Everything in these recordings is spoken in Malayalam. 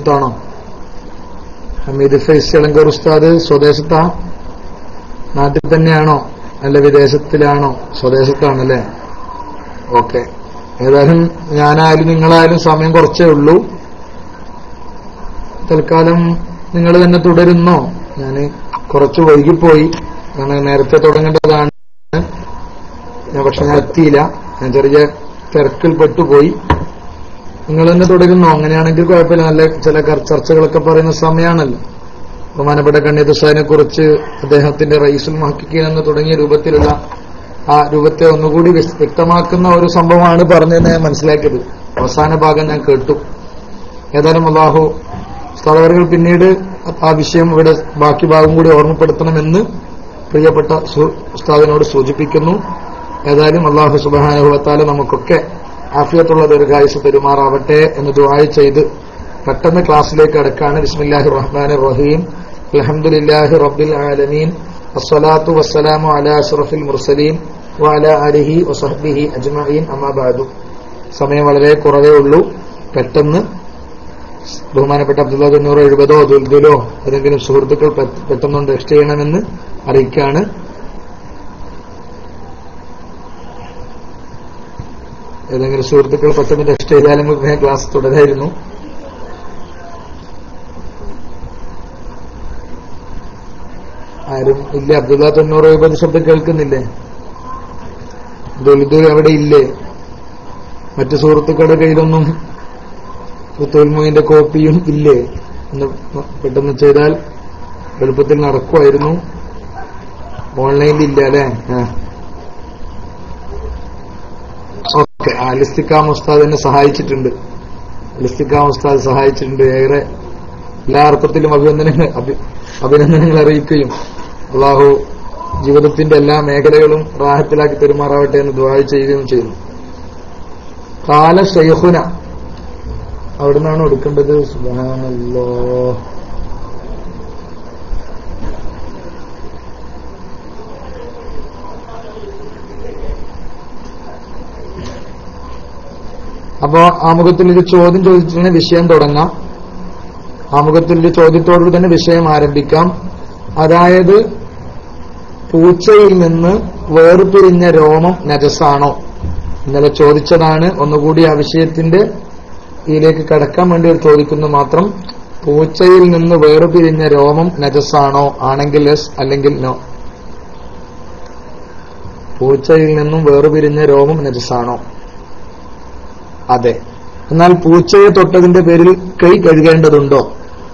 സ്വദേശത്താണോ ഹമീദ് ഫൈസ് ഇളങ്കൂർ ഉസ്താദ് സ്വദേശത്താ നാട്ടിൽ തന്നെയാണോ അല്ല വിദേശത്തിലാണോ സ്വദേശത്താണല്ലേ ഓക്കെ ഏതായാലും ഞാനായാലും നിങ്ങളായാലും സമയം കുറച്ചേ ഉള്ളൂ തൽക്കാലം നിങ്ങൾ തന്നെ തുടരുന്നോ ഞാൻ കുറച്ച് വൈകിപ്പോയി കാരണം നേരത്തെ തുടങ്ങേണ്ടതാണ് ഞാൻ പക്ഷെ ഞാൻ എത്തിയില്ല ഞാൻ ചെറിയ തിരക്കിൽ പെട്ടുപോയി നിങ്ങൾ തന്നെ തുടരുന്നോ അങ്ങനെയാണെങ്കിൽ കുഴപ്പമില്ല നല്ല ചില കർ- ചർച്ചകളൊക്കെ പറയുന്ന സമയമാണല്ലോ ബഹുമാനപ്പെട്ട കണ്ണിയതുസാനെ കുറിച്ച് അദ്ദേഹത്തിന്റെ റൈസുൽ മഹക്കിൻ എന്ന് തുടങ്ങിയ രൂപത്തിലുള്ള ആ രൂപത്തെ ഒന്നുകൂടി വ്യസ്- വ്യക്തമാക്കുന്ന ഒരു സംഭവമാണ് പറഞ്ഞതെന്ന് ഞാൻ മനസ്സിലാക്കിയത് അവസാന ഭാഗം ഞാൻ കേട്ടു ഏതായാലും അള്ളാഹു സ്ഥലവറുകൾ പിന്നീട് ആ വിഷയം ഇവിടെ ബാക്കി ഭാഗം കൂടി ഓർമ്മപ്പെടുത്തണമെന്ന് പ്രിയപ്പെട്ട സു- ഉസ്താദിനോട് സൂചിപ്പിക്കുന്നു ഏതായാലും അള്ളാഹു സുബാനുഭവത്താല് നമുക്കൊക്കെ ആഫിയത്തുള്ള ദീർഘായുസ് പെരുമാറാവട്ടെ എന്ന് ദുആ ചെയ്ത് പെട്ടെന്ന് ക്ലാസ്സിലേക്ക് അടക്കാണ് ബിസ്മില്ലാഹി റഹ്മാൻ റഹീം അൽഹംദുലില്ലാഹി റബ്ബിൽ ആലമീൻ അസ്സലാത്തു വസ്സലാമു അലാ അഷ്റഫിൽ മുർസലീൻ വഅലാ ആലിഹി വസഹ്ബിഹി അജ്മഈൻ അമ്മാ ബഅദു സമയം വളരെ കുറവേ ഉള്ളൂ പെട്ടെന്ന് ബഹുമാനപ്പെട്ട അബ്ദുള്ള തൊണ്ണൂറോ എഴുപതോ ദുൽദുലോ ഏതെങ്കിലും സുഹൃത്തുക്കൾ പെ- പെട്ടെന്ന് ടെക്സ്റ്റ് ചെയ്യണമെന്ന് അറിയിക്കാണ് ഏതെങ്കിലും സുഹൃത്തുക്കൾ പെട്ടെന്ന് ടെക്സ്റ്റ് ചെയ്താലും നമുക്ക് ക്ലാസ് തുടരായിരുന്നു ആരും ഇല്ല അബ്ദുള്ള തൊണ്ണൂറ് എഴുപത് ശബ്ദം കേൾക്കുന്നില്ലേ ദുൽദുൽ അവിടെ ഇല്ലേ മറ്റു സുഹൃത്തുക്കളുടെ കയ്യിലൊന്നും തോൽമോയിന്റെ കോപ്പിയും ഇല്ലേ എന്ന് പെട്ടെന്ന് ചെയ്താൽ എളുപ്പത്തിൽ നടക്കുമായിരുന്നു ഓൺലൈനിൽ ഇല്ല അല്ലേ ഓക്കെ ആ ലിസ്തിക്കാം ഉസ്താദ് എന്നെ സഹായിച്ചിട്ടുണ്ട് ലിസ്തിക്കാം ഉസ്താദ് സഹായിച്ചിട്ടുണ്ട് ഏറെ എല്ലാ അർത്ഥത്തിലും അഭിനന്ദനങ്ങൾ അഭി- അഭിനന്ദനങ്ങൾ അറിയിക്കുകയും അള്ളാഹു ജീവിതത്തിന്റെ എല്ലാ മേഖലകളും റാഹത്തിലാക്കി പെരുമാറാവട്ടെ എന്ന് ദ്വാര ചെയ്യുകയും ചെയ്യുന്നു കാല ഷെയ്ഖുന അവിടുന്നാണ് എടുക്കേണ്ടത് സുബ്ഹാനല്ലോ അപ്പോ ആമുഖത്തിൽ ഒരു ചോദ്യം ചോദിച്ചിട്ട് വിഷയം തുടങ്ങാം ആമുഖത്തിൽ ഒരു ചോദ്യത്തോടു തന്നെ വിഷയം ആരംഭിക്കാം അതായത് പൂച്ചയിൽ നിന്ന് വേർപിരിഞ്ഞ രോമം നജസാണോ ഇന്നലെ ചോദിച്ചതാണ് ഒന്നുകൂടി ആ വിഷയത്തിന്റെ ഇതിലേക്ക് കടക്കാൻ വേണ്ടി ഒരു ചോദിക്കുന്നു മാത്രം പൂച്ചയിൽ നിന്ന് വേർപിരിഞ്ഞ രോമം നജസാണോ ആണെങ്കിൽ യെസ് അല്ലെങ്കിൽ നോ പൂച്ചയിൽ നിന്നും വേർപിരിഞ്ഞ രോമം നജസാണോ അതെ എന്നാൽ പൂച്ചയെ തൊട്ടതിന്റെ പേരിൽ കൈ കഴുകേണ്ടതുണ്ടോ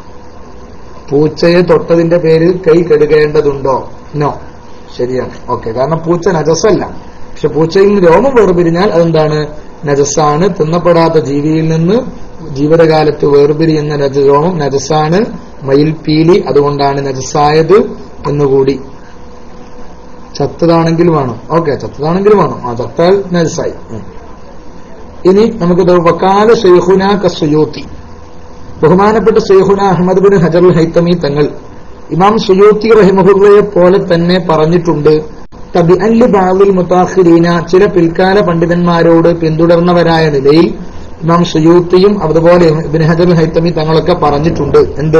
പൂച്ചയെ തൊട്ടതിന്റെ പേരിൽ കൈ കഴുകേണ്ടതുണ്ടോ നോ ശരിയാണ് ഓക്കെ കാരണം പൂച്ച നജസല്ല പക്ഷെ പൂച്ചയിൽ നിന്ന് രോമം വേർപിരിഞ്ഞാൽ അതെന്താണ് നജസാണ് തിന്നപ്പെടാത്ത ജീവിയിൽ നിന്ന് ജീവിതകാലത്ത് വേർപിരിയുന്ന നജ രോമം നജസാണ് മയിൽപീലി അതുകൊണ്ടാണ് നജസായത് എന്നുകൂടി ചത്തതാണെങ്കിലും വേണം ഓക്കെ ചത്തതാണെങ്കിലും വേണം ആ ചത്താൽ നജസായി ഉം. ഇനി നമുക്ക് ദോ വക്കാല ഷെയ്ഖുന കസുയൂത്തി ബഹുമാനപ്പെട്ട ഷെയ്ഖുന അഹമ്മദ് ബിൻ ഹജറുൽ ഹൈത്തമി തങ്ങൾ ഇമാം സുയൂത്തി റഹിമഹുല്ലയെ പോലെ തന്നെ പറഞ്ഞിട്ടുണ്ട് തബി അല്ലി ബാദുൽ മുത്താഖിരീന ചില പിൽക്കാല പണ്ഡിതന്മാരോട് പിന്തുടർന്നവരായ നിലയിൽ ഇമാം സുയൂത്തിയും അതുപോലെ ഇബിൻ ഹജറുൽ ഹൈത്തമി തങ്ങളൊക്കെ പറഞ്ഞിട്ടുണ്ട് എന്ത്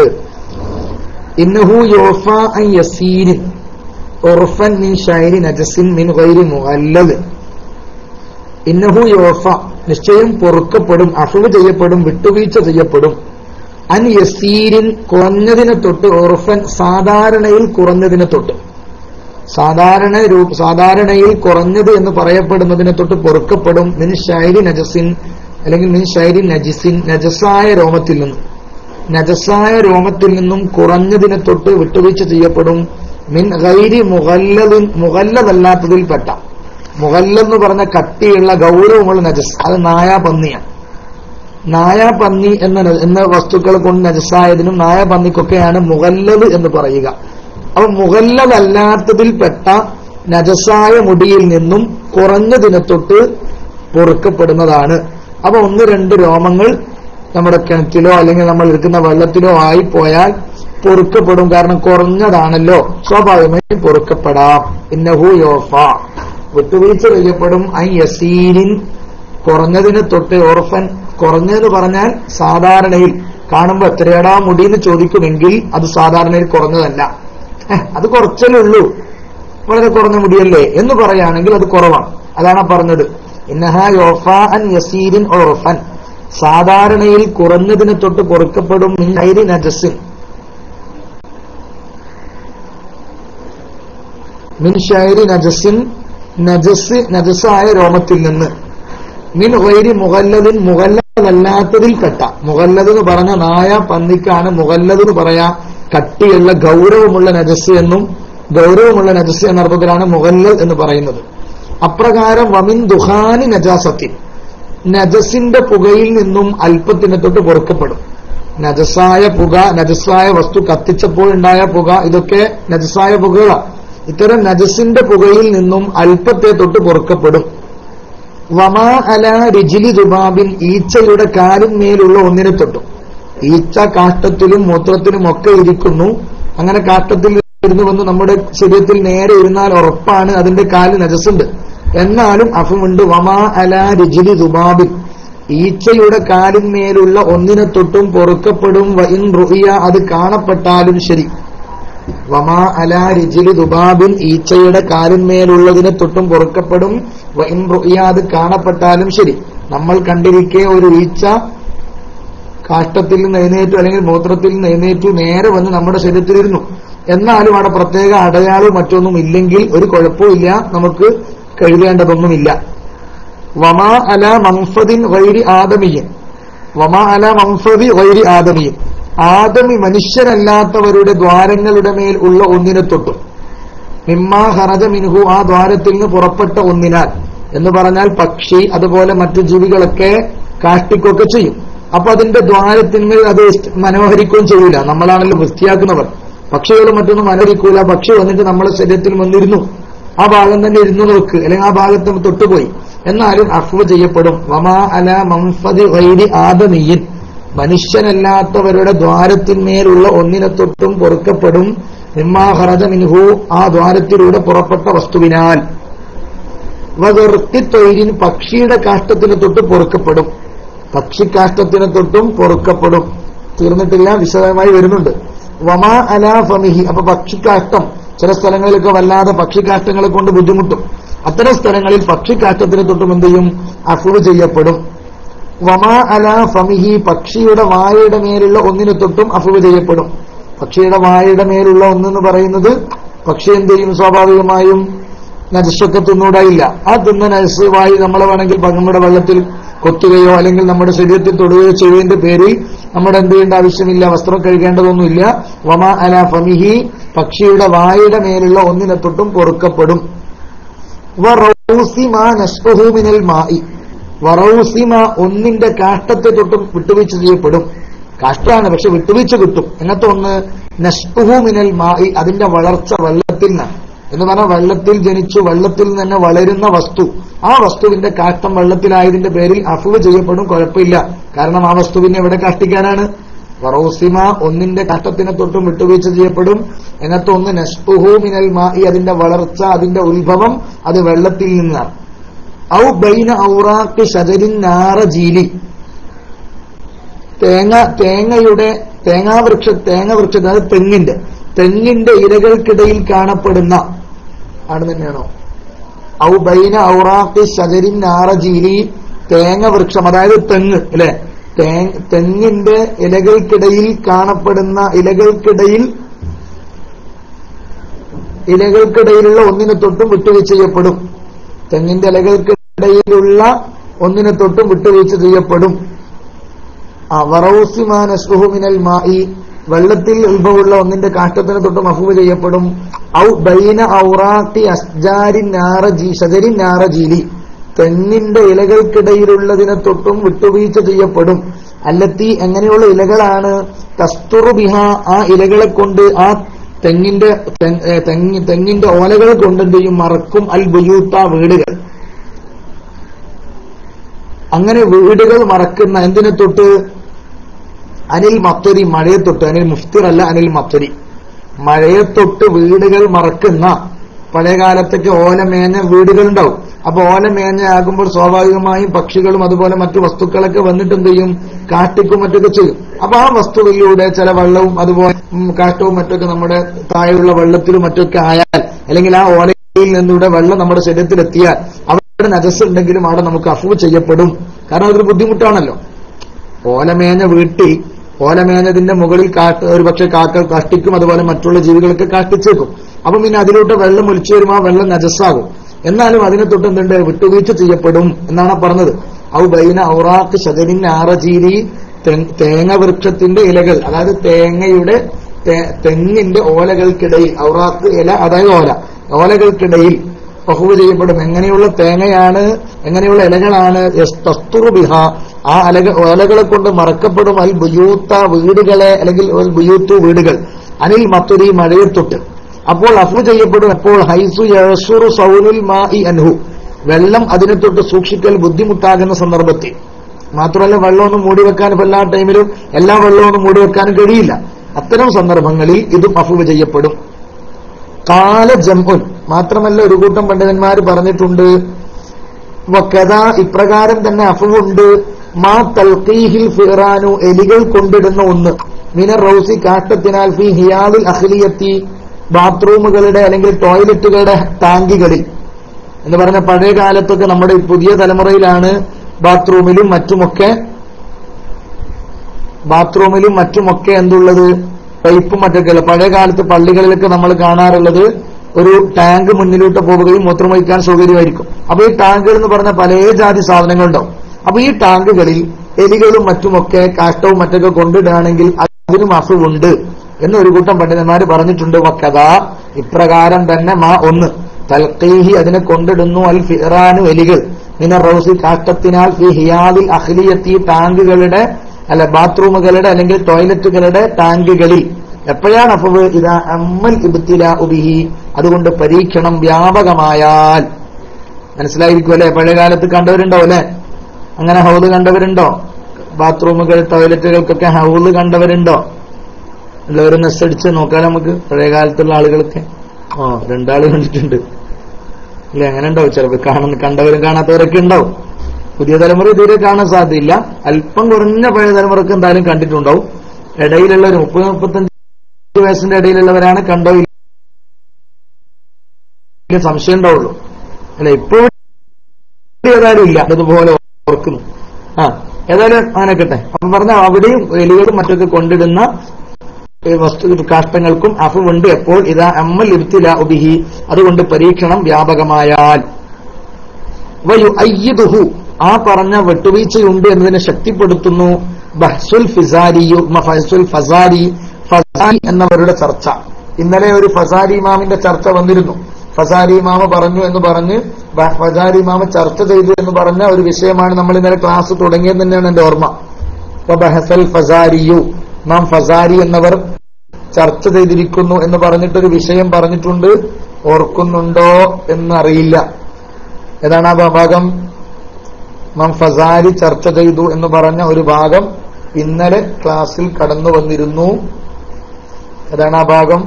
ഇന്നഹു യോഫ അൻ യസീരിൻ ഉർഫൻ മിൻ ഷൈരി നജസിൻ മിൻ ഗൈരി മുഅല്ലദ് ഇന്നഹു യോഫ നിശ്ചയം പൊറുക്കപ്പെടും അഫവ് ചെയ്യപ്പെടും വിട്ടുവീഴ്ച ചെയ്യപ്പെടും അൻ യസീരിൻ കുറഞ്ഞതിനെ തൊട്ട് ഉർഫൻ സാധാരണയിൽ കുറഞ്ഞതിനെ തൊട്ട് സാധാരണ രൂപ സാധാരണയിൽ കുറഞ്ഞത് എന്ന് പറയപ്പെടുന്നതിനെ തൊട്ട് പൊറുക്കപ്പെടും മിൻ ഷൈരി നജസിൻ അല്ലെങ്കിൽ മിൻ ഷൈരി നജിസിൻ നജസായ രോമത്തിൽ നിന്നും നജസായ രോമത്തിൽ നിന്നും കുറഞ്ഞതിനെ തൊട്ട് വിട്ടുവീഴ്ച ചെയ്യപ്പെടും മിൻ ഗൈരി മുഗല്ലതിൻ മുഗല്ലതല്ലാത്തതിൽപ്പെട്ട മുഗല്ലെന്ന് പറഞ്ഞ കട്ടിയുള്ള ഗൗരവമുള്ള നജസ് അത് നായ പന്നിയാണ് നായ പന്നി എന്ന ന- എന്ന വസ്തുക്കൾ കൊണ്ട് നജസായതിനും നായ പന്നിക്കൊക്കെയാണ് മുഗല്ലത് എന്ന് പറയുക അപ്പൊ മുഗല്ലതല്ലാത്തതിൽപ്പെട്ട നജസായ മുടിയിൽ നിന്നും കുറഞ്ഞതിനെ തൊട്ട് പൊറുക്കപ്പെടുന്നതാണ് അപ്പൊ ഒന്ന് രണ്ട് രോമങ്ങൾ നമ്മുടെ കിണറ്റിലോ അല്ലെങ്കിൽ നമ്മൾ എടുക്കുന്ന വെള്ളത്തിലോ ആയി പോയാൽ പൊറുക്കപ്പെടും കാരണം കുറഞ്ഞതാണല്ലോ സ്വാഭാവികമായും പൊറുക്കപ്പെടാം ഇന്നഹു യോഫ വിട്ടുവീഴ്ച ചെയ്യപ്പെടും ഐ യസീരിൻ കുറഞ്ഞതിനെ തൊട്ട് ഓർഫൻ കുറഞ്ഞെന്ന് പറഞ്ഞാൽ സാധാരണയിൽ കാണുമ്പോ എത്രയാടാ മുടി എന്ന് ചോദിക്കുമെങ്കിൽ അത് സാധാരണയിൽ കുറഞ്ഞതല്ല "ഹെ, അത് കുറച്ചല്ലേ ഉള്ളൂ വളരെ കുറഞ്ഞ മുടിയല്ലേ എന്ന് പറയുകയാണെങ്കിൽ അത് കുറവാണ് അതാണ് ആ പറഞ്ഞത് ഇന്നഹ യോഫാ അൻ യസീരിൻ ഓർഫൻ സാധാരണയിൽ കുറഞ്ഞതിനെ തൊട്ട് പൊറുക്കപ്പെടും മിൻ ഐരി നജസിൻ മിൻ ഷൈരി നജസിൻ നജസ് നജസായ രോമത്തിൽ നിന്ന് മിൻ വൈരി മുഹല്ലദിൻ മുഹല്ലതല്ലാത്തതിൽ പെട്ട മുഹല്ലത് എന്ന് പറഞ്ഞ നായ പന്നിക്കാണ് മുഹല്ലത് എന്ന് പറയാ കട്ടിയുള്ള ഗൗരവമുള്ള നജസ് എന്നും ഗൗരവമുള്ള നജസ് എന്ന അർത്ഥത്തിലാണ് മുഹല്ലൽ എന്ന് പറയുന്നത് അപ്രകാരം വമിൻ ദുഹാനി നജാസത്തിൻ നജസിന്റെ പുകയിൽ നിന്നും അല്പത്തിനെ തൊട്ട് പൊറുക്കപ്പെടും നജസായ പുക നജസായ വസ്തു കത്തിച്ചപ്പോൾ ഉണ്ടായ പുക ഇതൊക്കെ നജസായ പുകകളാണ് ഇത്തരം നജസിന്റെ പുകയിൽ നിന്നും അല്പത്തെ തൊട്ട് പൊറുക്കപ്പെടും വമാ അല രിജിലി ദുബാബിൻ ഈച്ചയുടെ കാലിന്മേലുള്ള ഒന്നിനെ തൊട്ടും ഈച്ച കാഷ്ടത്തിലും മൂത്രത്തിലും ഒക്കെ ഇരിക്കുന്നു അങ്ങനെ കാഷ്ടത്തിൽ ഇരുന്നു വന്ന് നമ്മുടെ ശരീരത്തിൽ നേരെ ഇരുന്നാൽ ഉറപ്പാണ് അതിന്റെ കാല് നജസുണ്ട് എന്നാലും അഫമുണ്ട് വമാ അല രിജിലി ദുബാബിൻ ഈച്ചയുടെ കാലിന്മേലുള്ള ഒന്നിനെ തൊട്ടും പൊറുക്കപ്പെടും വഇൻ റുഹിയ അത് കാണപ്പെട്ടാലും ശരി വമാ അല രിജിലി ദുബാബിൻ ഈച്ചയുടെ കാലിന്മേലുള്ളതിനെ തൊട്ടും പൊറുക്കപ്പെടും വഇൻ റുഹിയ അത് കാണപ്പെട്ടാലും ശരി നമ്മൾ കണ്ടിരിക്കെ ഒരു ഈച്ച കാഷ്ടത്തിൽ നിന്ന് എഴുന്നേറ്റു അല്ലെങ്കിൽ മൂത്രത്തിൽ നിന്ന് എഴുന്നേറ്റു നേരെ വന്ന് നമ്മുടെ ശരീരത്തിലിരുന്നു എന്നാലും അവിടെ പ്രത്യേക അടയാളവും മറ്റൊന്നും ഇല്ലെങ്കിൽ ഒരു കുഴപ്പമില്ല നമുക്ക് കഴുകേണ്ടതൊന്നുമില്ല വമാ അല മംഫദിൻ വൈരി ആദമിയൻ വമാ അല മംഫദി വൈരി ആദമിയൻ ആദമി മനുഷ്യരല്ലാത്തവരുടെ ദ്വാരങ്ങളുടെ മേൽ ഉള്ള ഒന്നിനെ തൊട്ടും മിമ്മാ ഹറജ മിൻഹു ആ ദ്വാരത്തിൽ നിന്ന് പുറപ്പെട്ട ഒന്നിനാൽ എന്ന് പറഞ്ഞാൽ പക്ഷി അതുപോലെ മറ്റു ജീവികളൊക്കെ കാഷ്ടിക്കൊക്കെ ചെയ്യും അപ്പൊ അതിന്റെ ദ്വാരത്തിന്മേൽ അത് മനോഹരിക്കുകയും ചെയ്യൂല നമ്മളാണല്ലോ വൃത്തിയാക്കുന്നവർ പക്ഷികൾ മറ്റൊന്നും മനോഹരിക്കൂല പക്ഷി വന്നിട്ട് നമ്മുടെ ശരീരത്തിൽ വന്നിരുന്നു ആ ഭാഗം തന്നെ ഇരുന്നു നോക്ക് അല്ലെങ്കിൽ ആ ഭാഗത്ത് തൊട്ടുപോയി എന്നാലും അഫ്വ് ചെയ്യപ്പെടും വമാ അല മംഫദി വൈരി ആദമീയൻ മനുഷ്യനല്ലാത്തവരുടെ ദ്വാരത്തിന്മേലുള്ള ഒന്നിനെ തൊട്ടും പൊറുക്കപ്പെടും നിമ്മാ ഹറജ മിൻഹു ആ ദ്വാരത്തിലൂടെ പുറപ്പെട്ട വസ്തുവിനാൽ വകർത്തിത്തൊഴിലിൻ പക്ഷിയുടെ കാഷ്ടത്തിനെ തൊട്ട് പൊറുക്കപ്പെടും പക്ഷിക്കാഷ്ടത്തിനെ തൊട്ടും പൊറുക്കപ്പെടും തീർന്നിട്ടില്ല വിശദമായി വരുന്നുണ്ട് വമാ അലാ ഫമിഹി അപ്പൊ പക്ഷിക്കാഷ്ടം ചില സ്ഥലങ്ങളിലൊക്കെ വല്ലാതെ പക്ഷിക്കാഷ്ടങ്ങളെ കൊണ്ട് ബുദ്ധിമുട്ടും അത്തരം സ്ഥലങ്ങളിൽ പക്ഷിക്കാഷ്ടത്തിനെ തൊട്ടും എന്ത് ചെയ്യും അഫുവ് ചെയ്യപ്പെടും വമാ അലാ ഫമിഹി പക്ഷിയുടെ വായയുടെ മേലുള്ള ഒന്നിനെ തൊട്ടും അഫുവ് ചെയ്യപ്പെടും പക്ഷിയുടെ വായയുടെ മേലുള്ള ഒന്നെന്ന് പറയുന്നത് പക്ഷി എന്ത് ചെയ്യും സ്വാഭാവികമായും നജസ്സൊക്കെ തിന്നൂടായില്ല ആ തിന്ന നജസ് വായി നമ്മളെ വേണമെങ്കിൽ നമ്മുടെ വെള്ളത്തിൽ കൊത്തുകയോ അല്ലെങ്കിൽ നമ്മുടെ ശരീരത്തിൽ തൊടുകയോ ചെയ്യുന്നതിന്റെ പേരിൽ നമ്മുടെ എന്ത് ചെയ്യേണ്ട ആവശ്യമില്ല വസ്ത്രം കഴുകേണ്ടതൊന്നുമില്ല വമ അല ഫമിഹി പക്ഷിയുടെ വായുടെ മേലുള്ള ഒന്നിനെ തൊട്ടും പൊറുക്കപ്പെടും വറൗസിമ നഷ്പഹു മിനൽ മായി വറൗസിമ ഒന്നിന്റെ കാഷ്ടത്തെ തൊട്ടും വിട്ടുവീഴ്ച ചെയ്യപ്പെടും കാഷ്ടാണ് പക്ഷെ വിട്ടുവീഴ്ച കിട്ടും എന്നത്തെ ഒന്ന് നഷ്പഹു മിനൽ മായി അതിന്റെ വളർച്ച വെള്ളത്തിൽ നിന്നാണ് എന്ന് പറഞ്ഞാൽ വെള്ളത്തിൽ ജനിച്ചു വെള്ളത്തിൽ നിന്ന് തന്നെ വളരുന്ന വസ്തു ആ വസ്തുവിന്റെ കാഷ്ടം വെള്ളത്തിലായതിന്റെ പേരിൽ അഫുവ് ചെയ്യപ്പെടും കുഴപ്പമില്ല കാരണം ആ വസ്തുവിനെ എവിടെ കാഷ്ടിക്കാനാണ് വറോസിമ ഒന്നിന്റെ കാഷ്ടത്തിനെ തൊട്ടും വിട്ടുവീഴ്ച ചെയ്യപ്പെടും എന്നത്തെ ഒന്ന് നഷ്പുഹു മിനൽ മായി അതിന്റെ വളർച്ച അതിന്റെ ഉത്ഭവം അത് വെള്ളത്തിൽ നിന്നാണ് ഔ ബൈന ഔറാക്ക് ഷജരിൻ നാറ ജീലി തേങ്ങ തേങ്ങയുടെ തേങ്ങാവൃക്ഷ തേങ്ങ വൃക്ഷ അതായത് തെങ്ങിന്റെ തെങ്ങിന്റെ ഇലകൾക്കിടയിൽ കാണപ്പെടുന്ന ആണ് തന്നെയാണോ ഔ ബൈന ഔറാഖി ഷജരിൻ നാറജീലി തേങ്ങ വൃക്ഷം അതായത് തെങ്ങ് അല്ലെ തെങ്ങിന്റെ ഇലകൾക്കിടയിൽ കാണപ്പെടുന്ന ഇലകൾക്കിടയിൽ ഇലകൾക്കിടയിലുള്ള ഒന്നിനെ തൊട്ടും വിട്ടുവീഴ്ച ചെയ്യപ്പെടും തെങ്ങിന്റെ ഇലകൾക്കിടയിലുള്ള ഒന്നിനെ തൊട്ടും വിട്ടുവീഴ്ച ചെയ്യപ്പെടും മിനൽ മായി വെള്ളത്തിൽ ഉത്ഭവമുള്ള ഒന്നിന്റെ കാഷ്ടത്തിന് തൊട്ട് മഫൂവ് ചെയ്യപ്പെടും ഔ ബൈന ഔറാത്തി അസ്ജാരി നാറജി ഷജരി നാറജീലി തെങ്ങിന്റെ ഇലകൾക്കിടയിലുള്ളതിനെ തൊട്ടും വിട്ടുവീഴ്ച ചെയ്യപ്പെടും അല്ലത്തി എങ്ങനെയുള്ള ഇലകളാണ് കസ്തുറു ബിഹ ആ ഇലകളെ കൊണ്ട് ആ തെങ്ങിന്റെ തെങ്ങി തെങ്ങിന്റെ ഓലകൾ കൊണ്ട് എന്ത് ചെയ്യും മറക്കും അൽ ബുയൂത്ത വീടുകൾ അങ്ങനെ വീടുകൾ മറക്കുന്ന എന്തിനെ തൊട്ട് അനിൽ മത്തൊരി മഴയെ തൊട്ട് അനിൽ മുഫ്തിർ അല്ല അനിൽ മത്തൊരി മഴയെ തൊട്ട് വീടുകൾ മറക്കുന്ന പഴയ കാലത്തൊക്കെ ഓലമേഞ്ഞ വീടുകൾ ഉണ്ടാവും അപ്പൊ ഓല മേഞ്ഞാകുമ്പോൾ സ്വാഭാവികമായും പക്ഷികളും അതുപോലെ മറ്റു വസ്തുക്കളൊക്കെ വന്നിട്ട് എന്ത് ചെയ്യും കാട്ടിക്കും മറ്റൊക്കെ ചെയ്യും അപ്പൊ ആ വസ്തുവിലൂടെ ചില വെള്ളവും അതുപോലെ ഉം, കാട്ടവും മറ്റൊക്കെ നമ്മുടെ താഴെയുള്ള വെള്ളത്തിലും മറ്റൊക്കെ ആയാൽ അല്ലെങ്കിൽ ആ ഓലയിൽ നിന്നൂടെ വെള്ളം നമ്മുടെ ശരീരത്തിൽ എത്തിയാൽ അവിടെ നജസ് ഉണ്ടെങ്കിലും അവിടെ നമുക്ക് അഫു ചെയ്യപ്പെടും കാരണം അതൊരു ബുദ്ധിമുട്ടാണല്ലോ ഓലമേഞ്ഞ വീട്ടിൽ ഓലമേഞ്ഞതിന്റെ മുകളിൽ കാട്ട് ഒരു പക്ഷെ കാക്ക കാഷ്ടിക്കും അതുപോലെ മറ്റുള്ള ജീവികളൊക്കെ കാഷ്ടിച്ചേക്കും അപ്പം പിന്നെ അതിലോട്ട് വെള്ളം ഒലിച്ചു വരുമ്പോൾ ആ വെള്ളം നജസ്സാകും എന്നാലും അതിനെ തൊട്ട് എന്തുണ്ട് വിട്ടുവീഴ്ച ചെയ്യപ്പെടും എന്നാണ് പറഞ്ഞത് ഔ ബൈന ഔറാത്ത് ശതരിൻ ആറജീരി തെ- തേങ്ങ വൃക്ഷത്തിന്റെ ഇലകൾ അതായത് തേങ്ങയുടെ തേ- തെങ്ങിന്റെ ഓലകൾക്കിടയിൽ ഔറാത്ത് ഇല അതായത് ഓല ഓലകൾക്കിടയിൽ ബഹുവ് ചെയ്യപ്പെടും എങ്ങനെയുള്ള തേങ്ങയാണ് എങ്ങനെയുള്ള ഇലകളാണ് യസ്തസ്തുറു ബിഹ ആ അലക ഓലകളെ കൊണ്ട് മറക്കപ്പെടും അൽ ബുയൂത്ത വീടുകളെ അല്ലെങ്കിൽ അൽ ബുയൂത്തു വീടുകൾ അനിൽ മത്തുരി മഴയത്തൊട്ട് അപ്പോൾ അഫു ചെയ്യപ്പെടും എപ്പോൾ ഹൈസു യസുറു സൗലുൽ മാ ഇ അൻഹു വെള്ളം അതിനെ തൊട്ട് സൂക്ഷിക്കൽ ബുദ്ധിമുട്ടാകുന്ന സന്ദർഭത്തിൽ മാത്രമല്ല വെള്ളമൊന്നും മൂടി വെക്കാൻ ഇപ്പൊ എല്ലാ ടൈമിലും എല്ലാ വെള്ളമൊന്നും മൂടി വെക്കാനും കഴിയില്ല അത്തരം സന്ദർഭങ്ങളിൽ ഇതും അഫുവ് ചെയ്യപ്പെടും കാല ജംഉൻ മാത്രമല്ല ഒരു കൂട്ടം പണ്ഡിതന്മാർ പറഞ്ഞിട്ടുണ്ട് വക്കഥ ഇപ്രകാരം തന്നെ അഫുവുണ്ട് മാ തൽക്കീഹിൽ ഫിറാനു എലികൾ കൊണ്ടിടുന്ന ഒന്ന് മിന റൌസി കാട്ടത്തിനാൽ ഫി ഹിയാദിൽ അഖിലിയത്തി ബാത്റൂമുകളുടെ അല്ലെങ്കിൽ ടോയ്ലറ്റുകളുടെ ടാങ്കികളിൽ എന്ന് പറഞ്ഞ പഴയ കാലത്തൊക്കെ നമ്മുടെ ഈ പുതിയ തലമുറയിലാണ് ബാത്റൂമിലും മറ്റുമൊക്കെ ബാത്റൂമിലും മറ്റുമൊക്കെ എന്തുള്ളത് പൈപ്പും മറ്റൊക്കെ ഉള്ളത് പഴയ കാലത്ത് പള്ളികളിലൊക്കെ നമ്മൾ കാണാറുള്ളത് ഒരു ടാങ്ക് മുന്നിലോട്ട് പോവുകയും മൂത്രമൊഴിക്കാൻ സൗകര്യമായിരിക്കും അപ്പൊ ഈ ടാങ്കുകൾ എന്ന് പറഞ്ഞ പല ജാതി സാധനങ്ങളുണ്ടാവും അപ്പൊ ഈ ടാങ്കുകളിൽ എലികളും മറ്റുമൊക്കെ കാഷ്ടവും മറ്റൊക്കെ കൊണ്ടിടുകയാണെങ്കിൽ അതിനും അസുഖമുണ്ട് എന്ന് ഒരു കൂട്ടം പണ്ഡിതന്മാര് പറഞ്ഞിട്ടുണ്ട് വക്കഥ ഇപ്രകാരം തന്നെ മാ ഒന്ന് തൽക്കീഹി അതിനെ കൊണ്ടിടുന്നു അൽ ഫിറാനു എലികൾ മിന റൗസി കാഷ്ടത്തിനാൽ ഫി ഹിയാദിൽ അഖ്ലിയത്തി ടാങ്കുകളുടെ അല്ല ബാത്റൂമുകളുടെ അല്ലെങ്കിൽ ടോയ്ലറ്റുകളുടെ ടാങ്കുകളിൽ എപ്പോഴാണ് അഫവ് ഇതാ അമ്മൽ ഇബ്തില ഉബിഹി അതുകൊണ്ട് പരീക്ഷണം വ്യാപകമായാൽ മനസ്സിലായിരിക്കും അല്ലെ പഴയ കാലത്ത് കണ്ടവരുണ്ടോ അല്ലെ അങ്ങനെ ഹൗല് കണ്ടവരുണ്ടോ ബാത്റൂമുകൾ ടോയ്ലറ്റുകൾക്കൊക്കെ ഹൗല് കണ്ടവരുണ്ടോ എല്ലാവരും നെസ്സടിച്ച് നോക്കാം നമുക്ക് പഴയ കാലത്തുള്ള ആളുകളൊക്കെ ആ രണ്ടാള് കണ്ടിട്ടുണ്ട് ഇല്ല അങ്ങനെ ഉണ്ടാവും ചിലപ്പോൾ കാണുന്ന കണ്ടവരും കാണാത്തവരൊക്കെ ഉണ്ടാവും പുതിയ തലമുറ ഇതുവരെ കാണാൻ സാധ്യതയില്ല അല്പം കുറഞ്ഞ പഴയ തലമുറക്ക് എന്തായാലും കണ്ടിട്ടുണ്ടാവും ഇടയിലുള്ള ഒരു മുപ്പത് മുപ്പത്തഞ്ച് വയസ്സിന്റെ ഇടയിലുള്ളവരാണ് കണ്ടോ ഇല്ല സംശയം ഉണ്ടാവുള്ളൂ അല്ല ഇപ്പൊ ഏതായാലും ഇല്ല അതുപോലെ ഓർക്കുന്നു ആ ഏതായാലും അങ്ങനെ കിട്ടെ അപ്പൊ പറഞ്ഞ അവിടെയും എലികളും മറ്റൊക്കെ കൊണ്ടിടുന്ന ഈ വസ്തു കാഷ്ടങ്ങൾക്കും അഫുണ്ട് എപ്പോൾ ഇതാ അമ്മൽ ഇബ്തില ഉബിഹി അതുകൊണ്ട് പരീക്ഷണം വ്യാപകമായാൽ വയു അയ്യദുഹു ആ പറഞ്ഞ വെട്ടുവീഴ്ചയുണ്ട് എന്നതിനെ ശക്തിപ്പെടുത്തുന്നു ബഹ്സുൽ ഫിസാരിയു ഫഹസുൽ ഫസാരി ഫസാരി എന്നവരുടെ ചർച്ച ഇന്നലെ ഒരു ഫസാരി ഇമാമിന്റെ ചർച്ച വന്നിരുന്നു ഫസാരി ഇമാമ പറഞ്ഞു എന്ന് പറഞ്ഞ് ബ- ഫസാരി ഇമാമ ചർച്ച ചെയ്തു എന്ന് പറഞ്ഞ ഒരു വിഷയമാണ് നമ്മൾ ഇന്നലെ ക്ലാസ് തുടങ്ങിയത് തന്നെയാണ് എന്റെ ഓർമ്മ അപ്പൊ ബഹസൽ ഫസാരിയു ഇമാം ഫസാരി എന്നവർ ചർച്ച ചെയ്തിരിക്കുന്നു എന്ന് പറഞ്ഞിട്ടൊരു വിഷയം പറഞ്ഞിട്ടുണ്ട് ഓർക്കുന്നുണ്ടോ എന്നറിയില്ല ഏതാണ് ആ ഭാഗം ഇമാം ഫസാരി ചർച്ച ചെയ്തു എന്ന് പറഞ്ഞ ഒരു ഭാഗം ഇന്നലെ ക്ലാസ്സിൽ കടന്നു വന്നിരുന്നു ഏതാണ് ആ ഭാഗം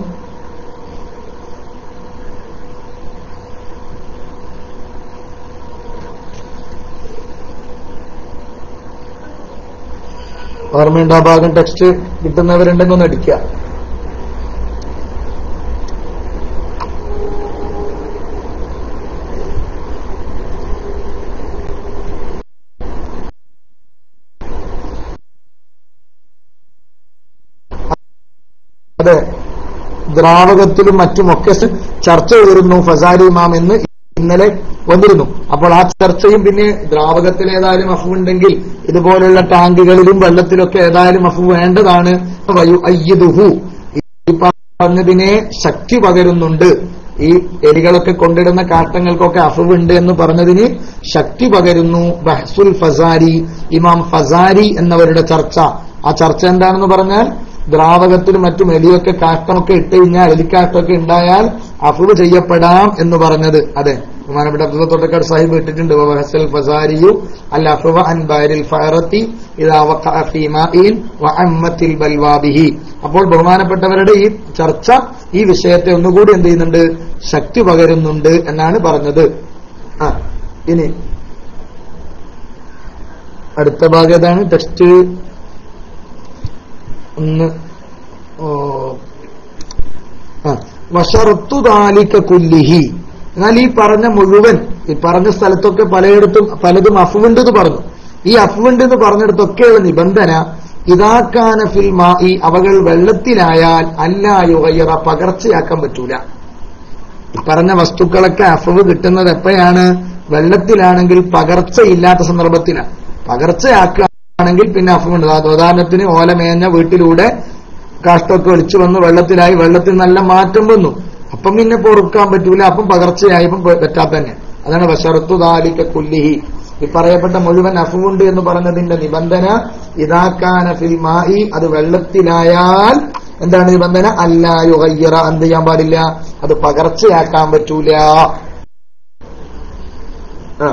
ഓർമ്മയുണ്ട് ആ ഭാഗം ടെക്സ്റ്റ് കിട്ടുന്നവരുണ്ടെങ്കിൽ ഒന്ന് അടിക്കുക അതെ ദ്രാവകത്തിലും മറ്റുമൊക്കെ ചർച്ച ചെയ്തിരുന്നു ഫസാരി ഇമാം എന്ന് ഇന്നലെ വന്നിരുന്നു അപ്പോൾ ആ ചർച്ചയും പിന്നെ ദ്രാവകത്തിൽ ഏതായാലും അഫു ഉണ്ടെങ്കിൽ ഇതുപോലുള്ള ടാങ്കുകളിലും വെള്ളത്തിലൊക്കെ ഏതായാലും അഫു വേണ്ടതാണ് വയു അയ്യദുഹു ഈ പറഞ്ഞതിനെ ശക്തി പകരുന്നുണ്ട് ഈ എലികളൊക്കെ കൊണ്ടിടുന്ന കാട്ടങ്ങൾക്കൊക്കെ അഫുവുണ്ട് എന്ന് പറഞ്ഞതിന് ശക്തി പകരുന്നു ബഹ്സുൽ ഫസാരി ഇമാം ഫസാരി എന്നവരുടെ ചർച്ച ആ ചർച്ച എന്താണെന്ന് പറഞ്ഞാൽ ദ്രാവകത്തിലും മറ്റും എലിയൊക്കെ കാഷ്ടമൊക്കെ ഇട്ട് കഴിഞ്ഞാൽ എലിക്കാഷ്ടമൊക്കെ ഉണ്ടായാൽ അഫുവ് ചെയ്യപ്പെടാം എന്ന് പറഞ്ഞത് അതെ ബഹുമാനപ്പെട്ട അബ്ദുൽ തൊട്ടക്കാട് സാഹിബ് ഇട്ടിട്ടുണ്ട് വഹസൽ ഫസാരിയു അൽ അഫുവ അൻ ബാരിൽ ഫറത്തി ഇദാ വഖഅ ഫീ മാഇൻ വഅമ്മത്തിൽ ബൽവാബിഹി അപ്പോൾ ബഹുമാനപ്പെട്ടവരുടെ ഈ ചർച്ച ഈ വിഷയത്തെ ഒന്നുകൂടി എന്ത് ചെയ്യുന്നുണ്ട് ശക്തി പകരുന്നുണ്ട് എന്നാണ് പറഞ്ഞത് ആ ഇനി അടുത്ത ഭാഗം ഏതാണ് ടെക്സ്റ്റ് ഒന്ന് ഓ, ആ വഷറത്തു താലിക്ക കുല്ലിഹി എന്നാൽ ഈ പറഞ്ഞ മുഴുവൻ ഈ പറഞ്ഞ സ്ഥലത്തൊക്കെ പലയിടത്തും പലതും അഫുണ്ട് എന്ന് പറഞ്ഞു ഈ അഫുണ്ട് എന്ന് പറഞ്ഞിടത്തൊക്കെയുള്ള നിബന്ധന ഇതാക്കാന ഫിൽ ഈ അവകൾ വെള്ളത്തിലായാൽ അല്ലായുകയറ പകർച്ചയാക്കാൻ പറ്റൂല ഈ പറഞ്ഞ വസ്തുക്കളൊക്കെ അഫവ് കിട്ടുന്നത് എപ്പോഴാണ് വെള്ളത്തിലാണെങ്കിൽ പകർച്ചയില്ലാത്ത സന്ദർഭത്തിലാണ് പകർച്ചയാക്കുകയാണെങ്കിൽ പിന്നെ അഫവുണ്ട് ഉദാഹരണത്തിന് ഓലമേഞ്ഞ വീട്ടിലൂടെ കാഷ്ടമൊക്കെ ഒലിച്ചു വന്ന് വെള്ളത്തിലായി വെള്ളത്തിൽ നല്ല മാറ്റം വന്നു അപ്പം പിന്നെ പൊറുക്കാൻ പറ്റൂല അപ്പം പകർച്ചയായി ഇപ്പം പറ്റാത്ത തന്നെ അതാണ് വശറത്തു ദാലിക്ക കുല്ലിഹി ഈ പറയപ്പെട്ട മുഴുവൻ അഫുണ്ട് എന്ന് പറഞ്ഞതിന്റെ നിബന്ധന ഇതാക്കാന ഫിൽ മായി അത് വെള്ളത്തിലായാൽ എന്താണ് നിബന്ധന അല്ലായുഹയ്യറ എന്ത് ചെയ്യാൻ പാടില്ല അത് പകർച്ചയാക്കാൻ പറ്റൂല ആ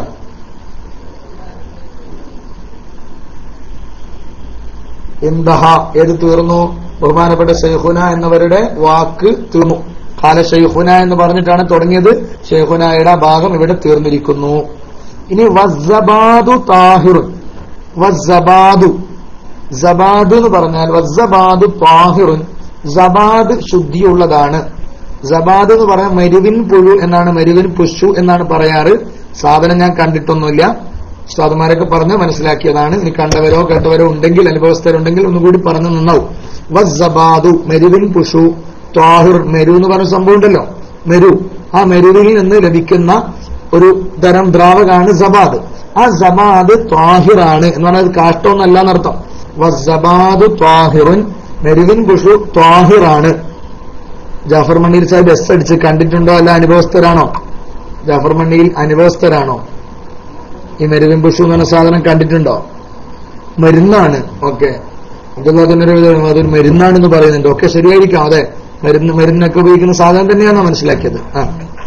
ഇന്ദഹ ഏത് തീർന്നു ബഹുമാനപ്പെട്ട ഷെയ്ഖുന എന്നവരുടെ വാക്ക് തീർന്നു കാല ഷെയ്ഖുന എന്ന് പറഞ്ഞിട്ടാണ് തുടങ്ങിയത് ഷെയ്ഖുനായുടെ ഭാഗം ഇവിടെ തീർന്നിരിക്കുന്നു ഇനി വസ്സബാദു താഹിറുൻ വസ്സബാദു സബാദ് എന്ന് പറഞ്ഞാൽ വസ്സബാദു താഹിറുൻ സബാദ് ശുദ്ധിയുള്ളതാണ് സബാദ് എന്ന് പറഞ്ഞാൽ മരുവിൻ പുഴു എന്നാണ് മരുവിൻ പുഷു എന്നാണ് പറയാറ് സാധനം ഞാൻ കണ്ടിട്ടൊന്നുമില്ല ഉസ്താദുമാരൊക്കെ പറഞ്ഞ് മനസ്സിലാക്കിയതാണ് ഇനി കണ്ടവരോ കേട്ടവരോ ഉണ്ടെങ്കിൽ അനുഭവസ്ഥരുണ്ടെങ്കിൽ ഒന്നുകൂടി പറഞ്ഞു നന്നാവും വസ്സബാദു മെരുവിൻ പുഷു ത്വാഹിർ മെരു എന്ന് പറഞ്ഞ സംഭവം ഉണ്ടല്ലോ മെരു ആ മെരുവിൽ നിന്ന് ലഭിക്കുന്ന ഒരു തരം ദ്രാവകാണ് സബാദ് ആ സബാദ് ത്വാഹിറാണ് എന്ന് പറഞ്ഞാൽ കാഷ്ടമൊന്നല്ല എന്നർത്ഥം വസ്സബാദു ത്വാഹിറുൻ മെരുവിൻ പുഷു ത്വാഹിറാണ് ജാഫർ മണ്ണിയിൽ സാഹിബ് എസ് അടിച്ച് കണ്ടിട്ടുണ്ടോ അല്ല അനുഭവസ്ഥരാണോ ജാഫർ മണ്ണിയിൽ അനുഭവസ്ഥരാണോ ഈ മെരുവിൻ പുഷു എന്ന് പറഞ്ഞ സാധനം കണ്ടിട്ടുണ്ടോ മരുന്നാണ് ഓക്കെ അബ്ദുല്ലാദിന്റെ അതൊരു മരുന്നാണെന്ന് പറയുന്നുണ്ട് ഒക്കെ ശരിയായിരിക്കാം അതെ മരുന്ന് മരുന്നൊക്കെ ഉപയോഗിക്കുന്ന സാധനം തന്നെയാണോ മനസ്സിലാക്കിയത് ആ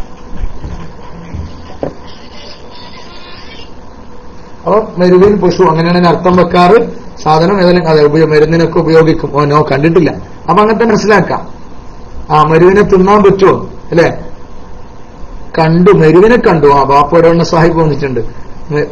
അപ്പൊ മെരുവിൻ പുഷു അങ്ങനെയാണ് അതിന് അർത്ഥം വെക്കാറ് സാധനം ഏതെങ്കിലും അതെ ഉപയോ മരുന്നിനൊക്കെ ഉപയോഗിക്കും ഓ നോ കണ്ടിട്ടില്ല അപ്പൊ അങ്ങനത്തെ മനസ്സിലാക്കാം ആ മരുവിനെ തിന്നാൻ പറ്റുമോ അല്ലേ കണ്ടു മെരുവിനെ കണ്ടു ആ ബാപ്പ ഒരെണ്ണ സാഹിബ് വന്നിട്ടുണ്ട് മെ-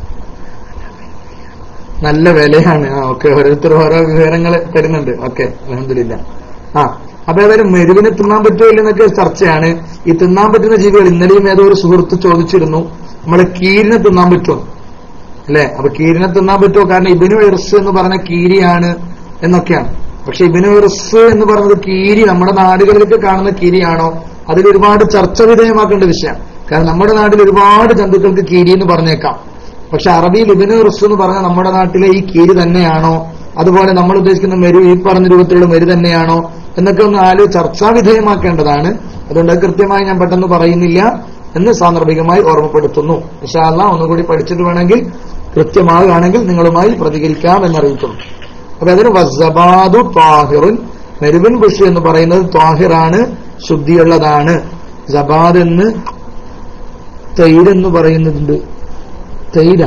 നല്ല വിലയാണ് ആ ഓക്കെ ഓരോരുത്തർ ഓരോ വിവരങ്ങൾ തരുന്നുണ്ട് ഓക്കെ അലഹമില്ല ആ അപ്പൊ ഏതായാലും മെരുവിനെ തിന്നാൻ പറ്റുമോ ഇല്ലെന്നൊക്കെ ചർച്ചയാണ് ഈ തിന്നാൻ പറ്റുന്ന ജീവികൾ ഇന്നലെയും ഏതോ ഒരു സുഹൃത്ത് ചോദിച്ചിരുന്നു നമ്മളെ കീരിനെ തിന്നാൻ പറ്റുമോ അല്ലെ അപ്പൊ കീരിനെ തിന്നാൻ പറ്റുമോ കാരണം ഇബിനു ഇർസ് എന്ന് പറഞ്ഞ കീരിയാണ് എന്നൊക്കെയാണ് പക്ഷെ ഇബിനു ഇർസ് എന്ന് പറഞ്ഞത് കീരി നമ്മുടെ നാടുകളിലൊക്കെ കാണുന്ന കീരിയാണോ അതിൽ ഒരുപാട് ചർച്ച വിധേയമാക്കേണ്ട വിഷയം കാരണം നമ്മുടെ നാട്ടിൽ ഒരുപാട് ജന്തുക്കൾക്ക് കീരി എന്ന് പറഞ്ഞേക്കാം പക്ഷെ അറബിയിൽ ഇബിനു ഇർസ് എന്ന് പറഞ്ഞാൽ നമ്മുടെ നാട്ടിലെ ഈ കീരി തന്നെയാണോ അതുപോലെ നമ്മൾ ഉദ്ദേശിക്കുന്ന മെരു ഈ പറഞ്ഞ രൂപത്തിലുള്ള മെരു തന്നെയാണോ എന്നൊക്കെ ഒന്ന് ആലോ ചർച്ചാ വിധേയമാക്കേണ്ടതാണ് അതുകൊണ്ട് അത് കൃത്യമായി ഞാൻ പെട്ടെന്ന് പറയുന്നില്ല എന്ന് സാന്ദർഭികമായി ഓർമ്മപ്പെടുത്തുന്നു ഇഷാല്ല ഒന്നുകൂടി പഠിച്ചിട്ട് വേണമെങ്കിൽ കൃത്യമാകുകയാണെങ്കിൽ നിങ്ങളുമായി പ്രതികരിക്കാം എന്നറിയിക്കുന്നു അപ്പൊ അതിന് വസബാദു ത്വാഹിറുൻ മെരുവിൻ ബുഷ് എന്ന് പറയുന്നത് ത്വാഹിറാണ് ശുദ്ധിയുള്ളതാണ് ജബാദ് എന്ന് തൈരെന്ന് പറയുന്നുണ്ട് തൈര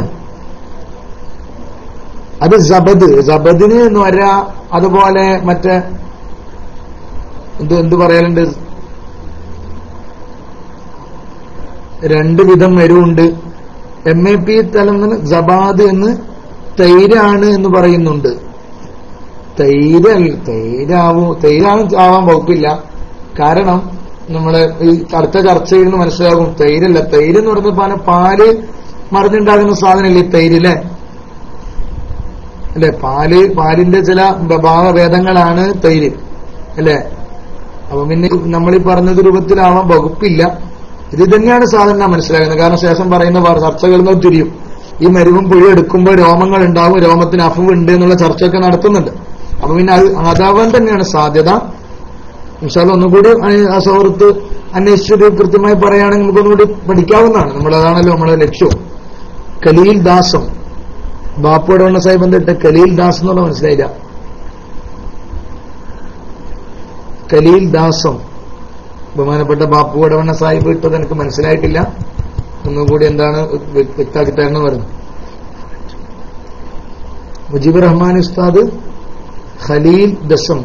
അത് ജബദ് ജബദിന് എന്ന് വരാ അതുപോലെ മറ്റേ എന്ത് എന്ത് പറയലുണ്ട് രണ്ട് വിധം മരുവുണ്ട് എം എ പി തലം ജബാദ് എന്ന് തൈരാണ് എന്ന് പറയുന്നുണ്ട് തൈര് തൈരാവും തൈരാണ് ആവാൻ വകുപ്പില്ല കാരണം നമ്മളെ ഈ അടുത്ത ചർച്ചയിൽ നിന്ന് മനസ്സിലാകും തൈരല്ല തൈര് എന്ന് പറയുന്നത് പാന പാല് മറിഞ്ഞുണ്ടാകുന്ന സാധനമല്ലേ തൈര് അല്ലേ അല്ലെ പാല് പാലിന്റെ ചില ഭാവഭേദങ്ങളാണ് തൈര് അല്ലെ അപ്പൊ പിന്നെ നമ്മൾ ഈ പറഞ്ഞത് രൂപത്തിലാവാൻ വകുപ്പില്ല ഇത് തന്നെയാണ് സാധാരണ മനസ്സിലാകുന്നത് കാരണം ശേഷം പറയുന്ന വാർ- ചർച്ചകളിൽ നിന്ന് തിരിയും ഈ മരുവും പുഴി എടുക്കുമ്പോൾ രോമങ്ങൾ ഉണ്ടാവും രോമത്തിന് അഫവ് ഉണ്ട് എന്നുള്ള ചർച്ചയൊക്കെ നടത്തുന്നുണ്ട് അപ്പൊ പിന്നെ അത് അതാവാൻ തന്നെയാണ് സാധ്യത ഇൻഷാല്ല ഒന്നുകൂടി ആ- ആ സുഹൃത്ത് അന്വേഷിച്ചിട്ട് കൃത്യമായി പറയുകയാണെങ്കിൽ നമുക്കൊന്നുകൂടി പഠിക്കാവുന്നതാണ് നമ്മളതാണല്ലോ നമ്മുടെ ലക്ഷ്യം കലീൽ ദാസം ബാപ്പയുടെ വണ്ണ സാഹിബ് എന്തിട്ട് കലീൽ ദാസ് എന്നുള്ള മനസ്സിലായില്ല കലീൽ ദാസം ബഹുമാനപ്പെട്ട ബാപ്പു വടവണ്ണ സാഹിബ് ഇട്ടത് എനിക്ക് മനസ്സിലായിട്ടില്ല ഒന്നുകൂടി എന്താണ് വ്യ- വ്യക്താക്കി തരണം പറഞ്ഞു മുജീബ് റഹ്മാൻ ഉസ്താദ് ഖലീൽ ദസം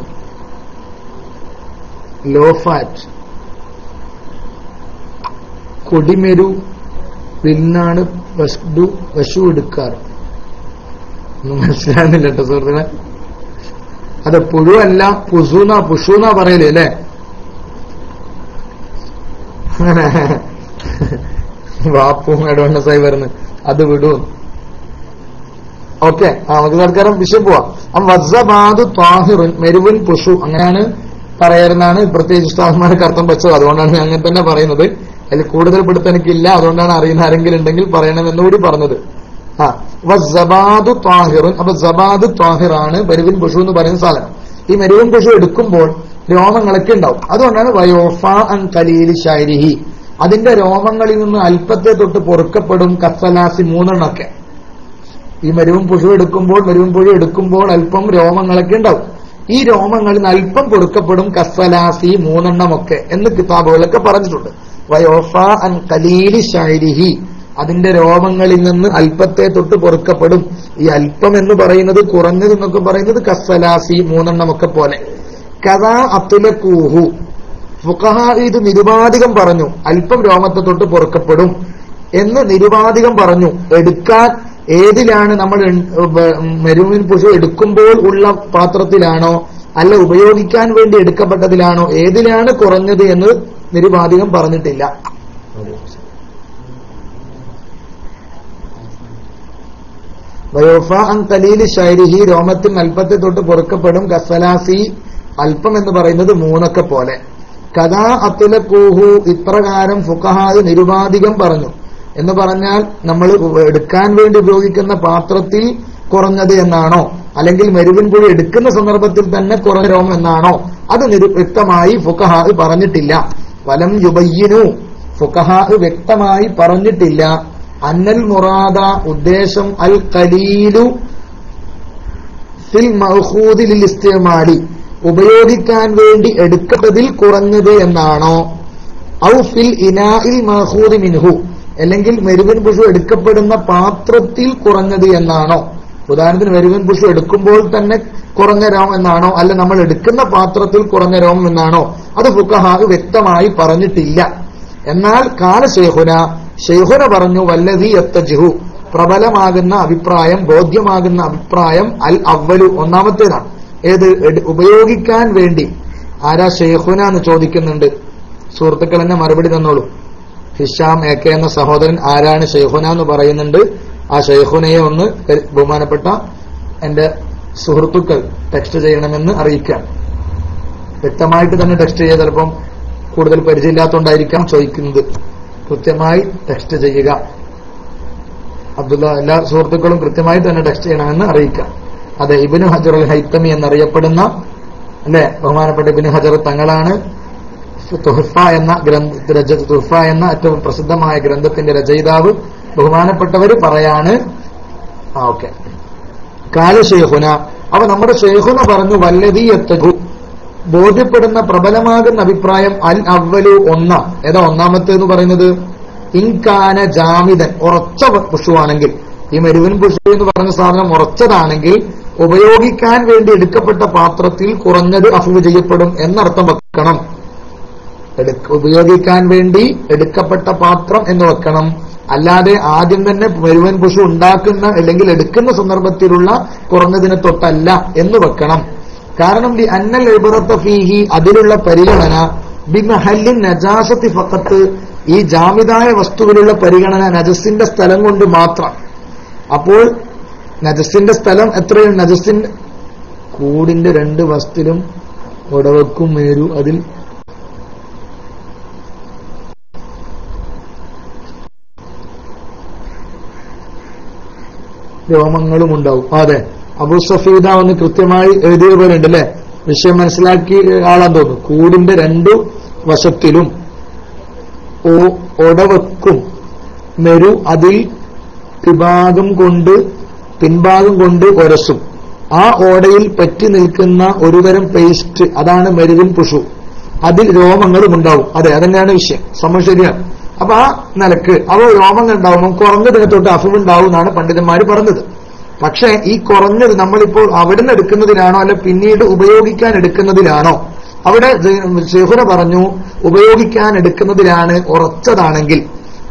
ലോ ഫാറ്റ് കൊടിമെരു പിന്നാണ് വസ്തു വശു എടുക്കാറ് ഒന്നും മനസ്സിലാകുന്നില്ല കേട്ടോ സുഹൃത്തുക്കളെ അത് പുഴുവല്ല പുസുന പുഷുന പറയലേ അല്ലേ വാപ്പും അഡ്വാൻസായി വരുന്നു അത് വിടും ഓക്കെ നമുക്ക് തൽക്കാലം വിഷയം പോവാം അപ്പം വസ്സബാദ് ത്വാഹിറുൻ മെരുവിൻ പുഷു അങ്ങനെയാണ് പറയാറുന്നാണ് പ്രത്യേകിച്ച് ഉസ്താദ്മാർക്ക് അർത്ഥം വെച്ചത് അതുകൊണ്ടാണ് ഞാൻ അങ്ങനെ തന്നെ പറയുന്നത് അതിൽ കൂടുതൽ പിടുത്തം എനിക്കില്ല അതുകൊണ്ടാണ് അറിയുന്ന ആരെങ്കിലും ഉണ്ടെങ്കിൽ പറയണമെന്നുകൂടി പറഞ്ഞത് ആ വസ്സബാദ് ത്വാഹിറുൻ അപ്പൊ സബാദ് ത്വാഹിറാണ് മെരുവിൻ പുഷു എന്ന് പറയുന്ന സാധനം ഈ മെരുവിൻ പുഷു എടുക്കുമ്പോൾ രോമങ്ങളൊക്കെ ഉണ്ടാവും അതുകൊണ്ടാണ് വയോഫ അൻ കലീലി ശൈരിഹി അതിന്റെ രോമങ്ങളിൽ നിന്ന് അല്പത്തെ തൊട്ട് പൊറുക്കപ്പെടും കസലാസി മൂന്നെണ്ണൊക്കെ ഈ മരുവും പുഴു എടുക്കുമ്പോൾ മരുവും പുഴു എടുക്കുമ്പോൾ അല്പം രോമങ്ങളൊക്കെ ഉണ്ടാവും ഈ രോമങ്ങളിൽ നിന്ന് അല്പം പൊറുക്കപ്പെടും കസലാസി മൂന്നെണ്ണമൊക്കെ എന്ന് കിതാബുകളൊക്കെ പറഞ്ഞിട്ടുണ്ട് വയോഫ അൻ കലീലി ഷൈരിഹി അതിന്റെ രോമങ്ങളിൽ നിന്ന് അല്പത്തെ തൊട്ട് പൊറുക്കപ്പെടും ഈ അല്പം എന്ന് പറയുന്നത് കുറഞ്ഞത് എന്നൊക്കെ പറയുന്നത് കസലാസി മൂന്നെണ്ണമൊക്കെ പോലെ കഥാ അത്തുലക്കൂഹു ഫുഖഹ ഇത് നിരുപാധികം പറഞ്ഞു അല്പം രോമത്തെ തൊട്ട് പൊറുക്കപ്പെടും എന്ന് നിരുപാധികം പറഞ്ഞു എടുക്കാൻ ഏതിലാണ് നമ്മൾ മെരുവിൻ പുഷു എടുക്കുമ്പോൾ ഉള്ള പാത്രത്തിലാണോ അല്ല ഉപയോഗിക്കാൻ വേണ്ടി എടുക്കപ്പെട്ടതിലാണോ ഏതിലാണ് കുറഞ്ഞത് എന്ന് നിരുപാധികം പറഞ്ഞിട്ടില്ല വയോഫ അൻ കലീലി ശൈരിഹി രോമത്തിൽ അല്പത്തെ തൊട്ട് പൊറുക്കപ്പെടും കസലാസി അല്പം എന്ന് പറയുന്നത് മൂന്നൊക്കെ പോലെ കഥാ അത്തുലക്കൂഹു ഇപ്രകാരം ഫുഖഹാദ് നിരുപാധികം പറഞ്ഞു എന്ന് പറഞ്ഞാൽ നമ്മൾ എടുക്കാൻ വേണ്ടി ഉപയോഗിക്കുന്ന പാത്രത്തിൽ കുറഞ്ഞത് എന്നാണോ അല്ലെങ്കിൽ മെരുവിൻ പുഴി എടുക്കുന്ന സന്ദർഭത്തിൽ തന്നെ കുറഞ്ഞ രോമം എന്നാണോ അത് നിരു വ്യക്തമായി ഫുഖഹാദ് പറഞ്ഞിട്ടില്ല വലം യുബയ്യനു ഫുഖഹാദ് വ്യക്തമായി പറഞ്ഞിട്ടില്ല അന്നൽ മുറാദ ഉദ്ദേശം അൽ കലീലു ഫിൽ മഹൂദിൽ ഇസ്തിമാലി ഉപയോഗിക്കാൻ വേണ്ടി എടുക്കുന്നതിൽ കുറഞ്ഞത് എന്നാണോ ഔ ഫിൽ ഇനായിൽ മഹൂദ് മിൻഹു അല്ലെങ്കിൽ മെരുവൻ പുഷു എടുക്കപ്പെടുന്ന പാത്രത്തിൽ കുറഞ്ഞത് എന്നാണോ ഉദാഹരണത്തിന് മെരുവൻ പുഷു എടുക്കുമ്പോൾ തന്നെ കുറഞ്ഞ രോമം എന്നാണോ അല്ല നമ്മൾ എടുക്കുന്ന പാത്രത്തിൽ കുറഞ്ഞ രോമം എന്നാണോ അത് ഫുക്കഹാഗ് വ്യക്തമായി പറഞ്ഞിട്ടില്ല എന്നാൽ കാല ഷെയ്ഹുന ഷെയ്ഹുന പറഞ്ഞു വല്ലതി എത്തജിഹു പ്രബലമാകുന്ന അഭിപ്രായം ബോധ്യമാകുന്ന അഭിപ്രായം അൽ അവലു ഒന്നാമത്തേതാണ് ഏത് എട്- ഉപയോഗിക്കാൻ വേണ്ടി ആരാ ഷെയ്ഖുന എന്ന് ചോദിക്കുന്നുണ്ട് സുഹൃത്തുക്കൾ എന്നെ മറുപടി തന്നോളൂ ഹിഷാം എ കെ എന്ന സഹോദരൻ ആരാണ് ഷെയ്ഖുന എന്ന് പറയുന്നുണ്ട് ആ ഷെയ്ഖുനയെ ഒന്ന് പരി- ബഹുമാനപ്പെട്ട എന്റെ സുഹൃത്തുക്കൾ ടെക്സ്റ്റ് ചെയ്യണമെന്ന് അറിയിക്കാം വ്യക്തമായിട്ട് തന്നെ ടെക്സ്റ്റ് ചെയ്യുക ചിലപ്പം കൂടുതൽ പരിചയമില്ലാത്തതുകൊണ്ടായിരിക്കാം ചോദിക്കുന്നത് കൃത്യമായി ടെക്സ്റ്റ് ചെയ്യുക അബ്ദുള്ള എല്ലാ സുഹൃത്തുക്കളും കൃത്യമായി തന്നെ ടെക്സ്റ്റ് ചെയ്യണമെന്ന് അറിയിക്കാം അതെ ഇബിനു ഹജർ അൽ ഹൈത്തമി എന്നറിയപ്പെടുന്ന അല്ലെ ബഹുമാനപ്പെട്ട ഇബിനു ഹജർ തങ്ങളാണ് തുഹഫ എന്ന ഗ്രന്ഥ രച തുഹഫ എന്ന ഏറ്റവും പ്രസിദ്ധമായ ഗ്രന്ഥത്തിന്റെ രചയിതാവ് ബഹുമാനപ്പെട്ടവര് പറയാണ് ആ ഓക്കെ കാല ഷെയ്ഖുന അപ്പൊ നമ്മുടെ ഷെയ്ഖുന പറഞ്ഞു വല്ലതീ എത്തകു ബോധ്യപ്പെടുന്ന പ്രബലമാകുന്ന അഭിപ്രായം അൽ അവലു ഒന്ന ഏതാ ഒന്നാമത്തെ എന്ന് പറയുന്നത് ഇൻകാന ജാമിതൻ ഉറച്ച പുഷുവാണെങ്കിൽ ഈ മെരുവൻ പുഷു എന്ന് പറഞ്ഞ സാധനം ഉറച്ചതാണെങ്കിൽ ഉപയോഗിക്കാൻ വേണ്ടി എടുക്കപ്പെട്ട പാത്രത്തിൽ കുറഞ്ഞത് അഫുവ് ചെയ്യപ്പെടും എന്നർത്ഥം വെക്കണം എടുക്ക- ഉപയോഗിക്കാൻ വേണ്ടി എടുക്കപ്പെട്ട പാത്രം എന്ന് വെക്കണം അല്ലാതെ ആദ്യം തന്നെ മെരുവൻ പുഷു ഉണ്ടാക്കുന്ന അല്ലെങ്കിൽ എടുക്കുന്ന സന്ദർഭത്തിലുള്ള കുറഞ്ഞതിനെ തൊട്ടല്ല എന്ന് വെക്കണം കാരണം ബി അന്നൽ ഇബറത്ത ഫീഹി അതിലുള്ള പരിഗണന ബി മഹല്ലിൻ നജാസത്തി ഫക്കത്ത് ഈ ജാമിതായ വസ്തുവിലുള്ള പരിഗണന നജസിന്റെ സ്ഥലം കൊണ്ട് മാത്രം അപ്പോൾ നജസിന്റെ സ്ഥലം എത്രയാണ് നജസിന്റെ കൂടിന്റെ രണ്ട് വസ്തുലും ഉടവക്കും മേരു അതിൽ രോമങ്ങളും ഉണ്ടാവും അതെ അബു സഫീദ ഒന്ന് കൃത്യമായി എഴുതിയ പോലെ ഉണ്ട് അല്ലെ വിഷയം മനസ്സിലാക്കി ആളാന്ന് തോന്നുന്നു കൂടിന്റെ രണ്ടു വശത്തിലും ഓ- ഒടവക്കും മെരു അതിൽ പിഭാഗം കൊണ്ട് പിൻഭാഗം കൊണ്ട് ഒരസും ആ ഓടയിൽ പറ്റി നിൽക്കുന്ന ഒരുതരം പേസ്റ്റ് അതാണ് മെരുവിൻ പുഷു അതിൽ രോമങ്ങളും ഉണ്ടാവും അതെ അതന്നെയാണ് വിഷയം സംഭവം ശരിയാണ് അപ്പൊ ആ നിലക്ക് അവ രോമങ്ങൾ ഉണ്ടാവുമ്പോൾ കുറഞ്ഞതിനെ തൊട്ട് അഫുവ് ഉണ്ടാവും എന്നാണ് പണ്ഡിതന്മാര് പറഞ്ഞത് പക്ഷേ ഈ കുറഞ്ഞത് നമ്മളിപ്പോൾ അവിടെ നിന്ന് എടുക്കുന്നതിലാണോ അല്ല പിന്നീട് ഉപയോഗിക്കാൻ എടുക്കുന്നതിലാണോ അവിടെ ഷെഹുന പറഞ്ഞു ഉപയോഗിക്കാൻ എടുക്കുന്നതിലാണ് ഉറച്ചതാണെങ്കിൽ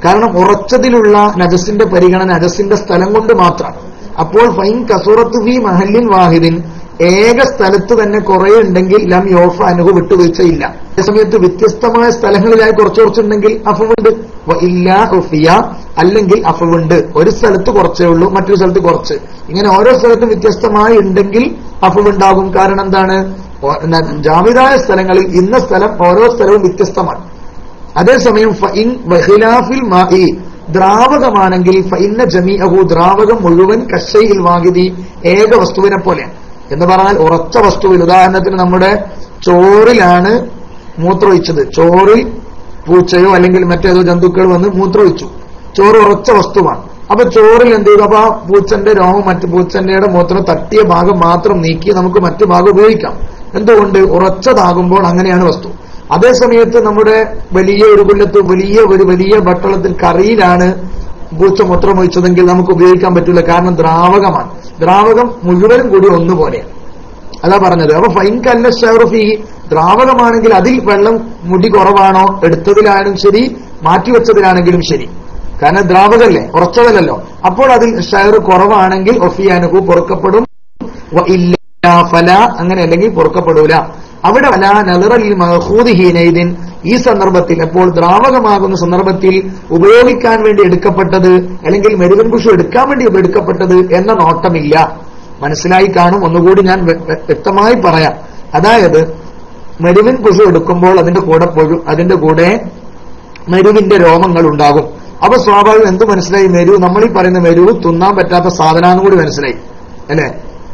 കാരണം ഉറച്ചതിലുള്ള നജസിന്റെ പരിഗണന നജസിന്റെ സ്ഥലം കൊണ്ട് മാത്രമാണ് അപ്പോൾ ഫൈൻ കസൂറത്ത് ഫി മഹല്ലിൻ വാഹിദിൻ ഏക സ്ഥലത്ത് തന്നെ കുറെ ഉണ്ടെങ്കിൽ ലം യോഫ അനുഭവ വിട്ടുവീഴ്ചയില്ല അതേസമയത്ത് വ്യത്യസ്തമായ സ്ഥലങ്ങളിലായി കുറച്ച് കുറച്ചുണ്ടെങ്കിൽ അഫവുണ്ട് വ ഇല്ലാ ഉഫിയ അല്ലെങ്കിൽ അഫവുണ്ട് ഒരു സ്ഥലത്ത് കുറച്ചേ ഉള്ളൂ മറ്റൊരു സ്ഥലത്ത് കുറച്ച് ഇങ്ങനെ ഓരോ സ്ഥലത്തും വ്യത്യസ്തമായി ഉണ്ടെങ്കിൽ അഫവുണ്ടാകും കാരണം എന്താണ് ഓ- ന- ജാമിതായ സ്ഥലങ്ങളിൽ ഇന്ന സ്ഥലം ഓരോ സ്ഥലവും വ്യത്യസ്തമാണ് അതേസമയം ഫഇൻ വഖിലാഫിൽ മാഇ ദ്രാവകമാണെങ്കിൽ ഫഇന്ന ജമീഅഹു ദ്രാവകം മുഴുവൻ കശയിൽ വാഗിതി ഏക വസ്തുവിനെ പോലെയാണ് എന്ന് പറഞ്ഞാൽ ഉറച്ച വസ്തുവിൽ ഉദാഹരണത്തിന് നമ്മുടെ ചോറിലാണ് മൂത്രമൊഴിച്ചത് ചോറിൽ പൂച്ചയോ അല്ലെങ്കിൽ മറ്റേതോ ജന്തുക്കൾ വന്ന് മൂത്രമൊഴിച്ചു ചോറ് ഉറച്ച വസ്തുവാണ് അപ്പൊ ചോറിൽ എന്ത് ചെയ്തു അപ്പൊ ആ പൂച്ചന്റെ രോമം മറ്റു പൂച്ചന്റെ മൂത്രം തട്ടിയ ഭാഗം മാത്രം നീക്കി നമുക്ക് മറ്റു ഭാഗം ഉപയോഗിക്കാം എന്തുകൊണ്ട് ഉറച്ചതാകുമ്പോൾ അങ്ങനെയാണ് വസ്തു അതേസമയത്ത് നമ്മുടെ വലിയ ഒരു കൊല്ലത്ത് വലിയ ഒരു വലിയ ബട്ടളത്തിൽ കറിയിലാണ് പൂച്ച മൂത്രം ഒഴിച്ചതെങ്കിൽ നമുക്ക് ഉപയോഗിക്കാൻ പറ്റില്ല കാരണം ദ്രാവകമാണ് ദ്രാവകം മുഴുവനും കൂടി ഒന്നുപോലെയാണ് അതാ പറഞ്ഞത് അപ്പൊ ഫൈൻ കല്ല ഷെയർഫി ദ്രാവകമാണെങ്കിൽ അതിൽ വെള്ളം മുടി കുറവാണോ എടുത്തതിലായാലും ശരി മാറ്റിവെച്ചതിലാണെങ്കിലും ശരി കാരണം ദ്രാവകല്ലേ ഉറച്ചതല്ലല്ലോ അപ്പോൾ അതിൽ ഷെയർ കുറവാണെങ്കിൽ ഒഫിയാനുഹു പൊറുക്കപ്പെടും വ ഇല്ലാ ഫല അങ്ങനെ അല്ലെങ്കിൽ പൊറുക്കപ്പെടൂല അവിടെ വല നലറലിൽ മഹൂദിഹീനൈദിൻ ഈ സന്ദർഭത്തിൽ അപ്പോൾ ദ്രാവകമാകുന്ന സന്ദർഭത്തിൽ ഉപയോഗിക്കാൻ വേണ്ടി എടുക്കപ്പെട്ടത് അല്ലെങ്കിൽ മെരുകൻ പുഷു എടുക്കാൻ വേണ്ടി എടുക്കപ്പെട്ടത് എന്ന നോട്ടമില്ല മനസ്സിലായി കാണും ഒന്നുകൂടി ഞാൻ വ്യ- വ്യ- വ്യക്തമായി പറയാം അതായത് മെരുവിൻ പുഷു എടുക്കുമ്പോൾ അതിന്റെ കൂടെ പൊഴു അതിന്റെ കൂടെ മെരുവിന്റെ രോമങ്ങൾ ഉണ്ടാകും അപ്പൊ സ്വാഭാവികം എന്ത് മനസ്സിലായി മെരു നമ്മൾ ഈ പറയുന്ന മെരു തിന്നാൻ പറ്റാത്ത സാധനാന്ന് കൂടി മനസ്സിലായി അല്ലേ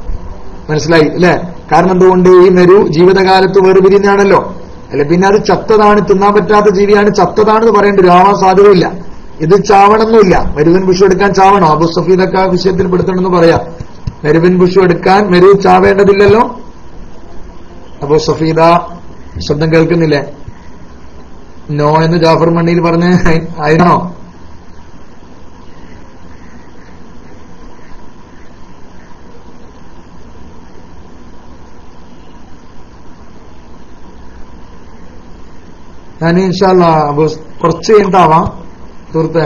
മനസ്സിലായി അല്ലേ കാരണം എന്തുകൊണ്ട് ഈ മെരു ജീവിതകാലത്ത് വേർപിരിഞ്ഞാണല്ലോ അല്ലെ പിന്നെ അത് ചത്തതാണ് തിന്നാൻ പറ്റാത്ത ജീവിയാണ് ചത്തതാണെന്ന് പറയേണ്ടി വരും ആവാൻ സാധ്യതയില്ല ഇത് ചാവണമെന്നില്ല മെരുവിൻ ബുഷു എടുക്കാൻ ചാവണോ അബു സഫീദൊക്കെ ആ വിഷയത്തിൽ പെടുത്തണമെന്ന് പറയാം മെരുവിൻ ബുഷു എടുക്കാൻ മെരു ചാവേണ്ടതില്ലല്ലോ അബു സഫീദ ശബ്ദം കേൾക്കുന്നില്ലേ നോ എന്ന് ജാഫർ മണ്ണിയിൽ പറഞ്ഞ ആയിരുന്നോ ഞാൻ ഇൻഷാല്ല കുറച്ച് കഴിഞ്ഞിട്ടാവാം സുഹൃത്തെ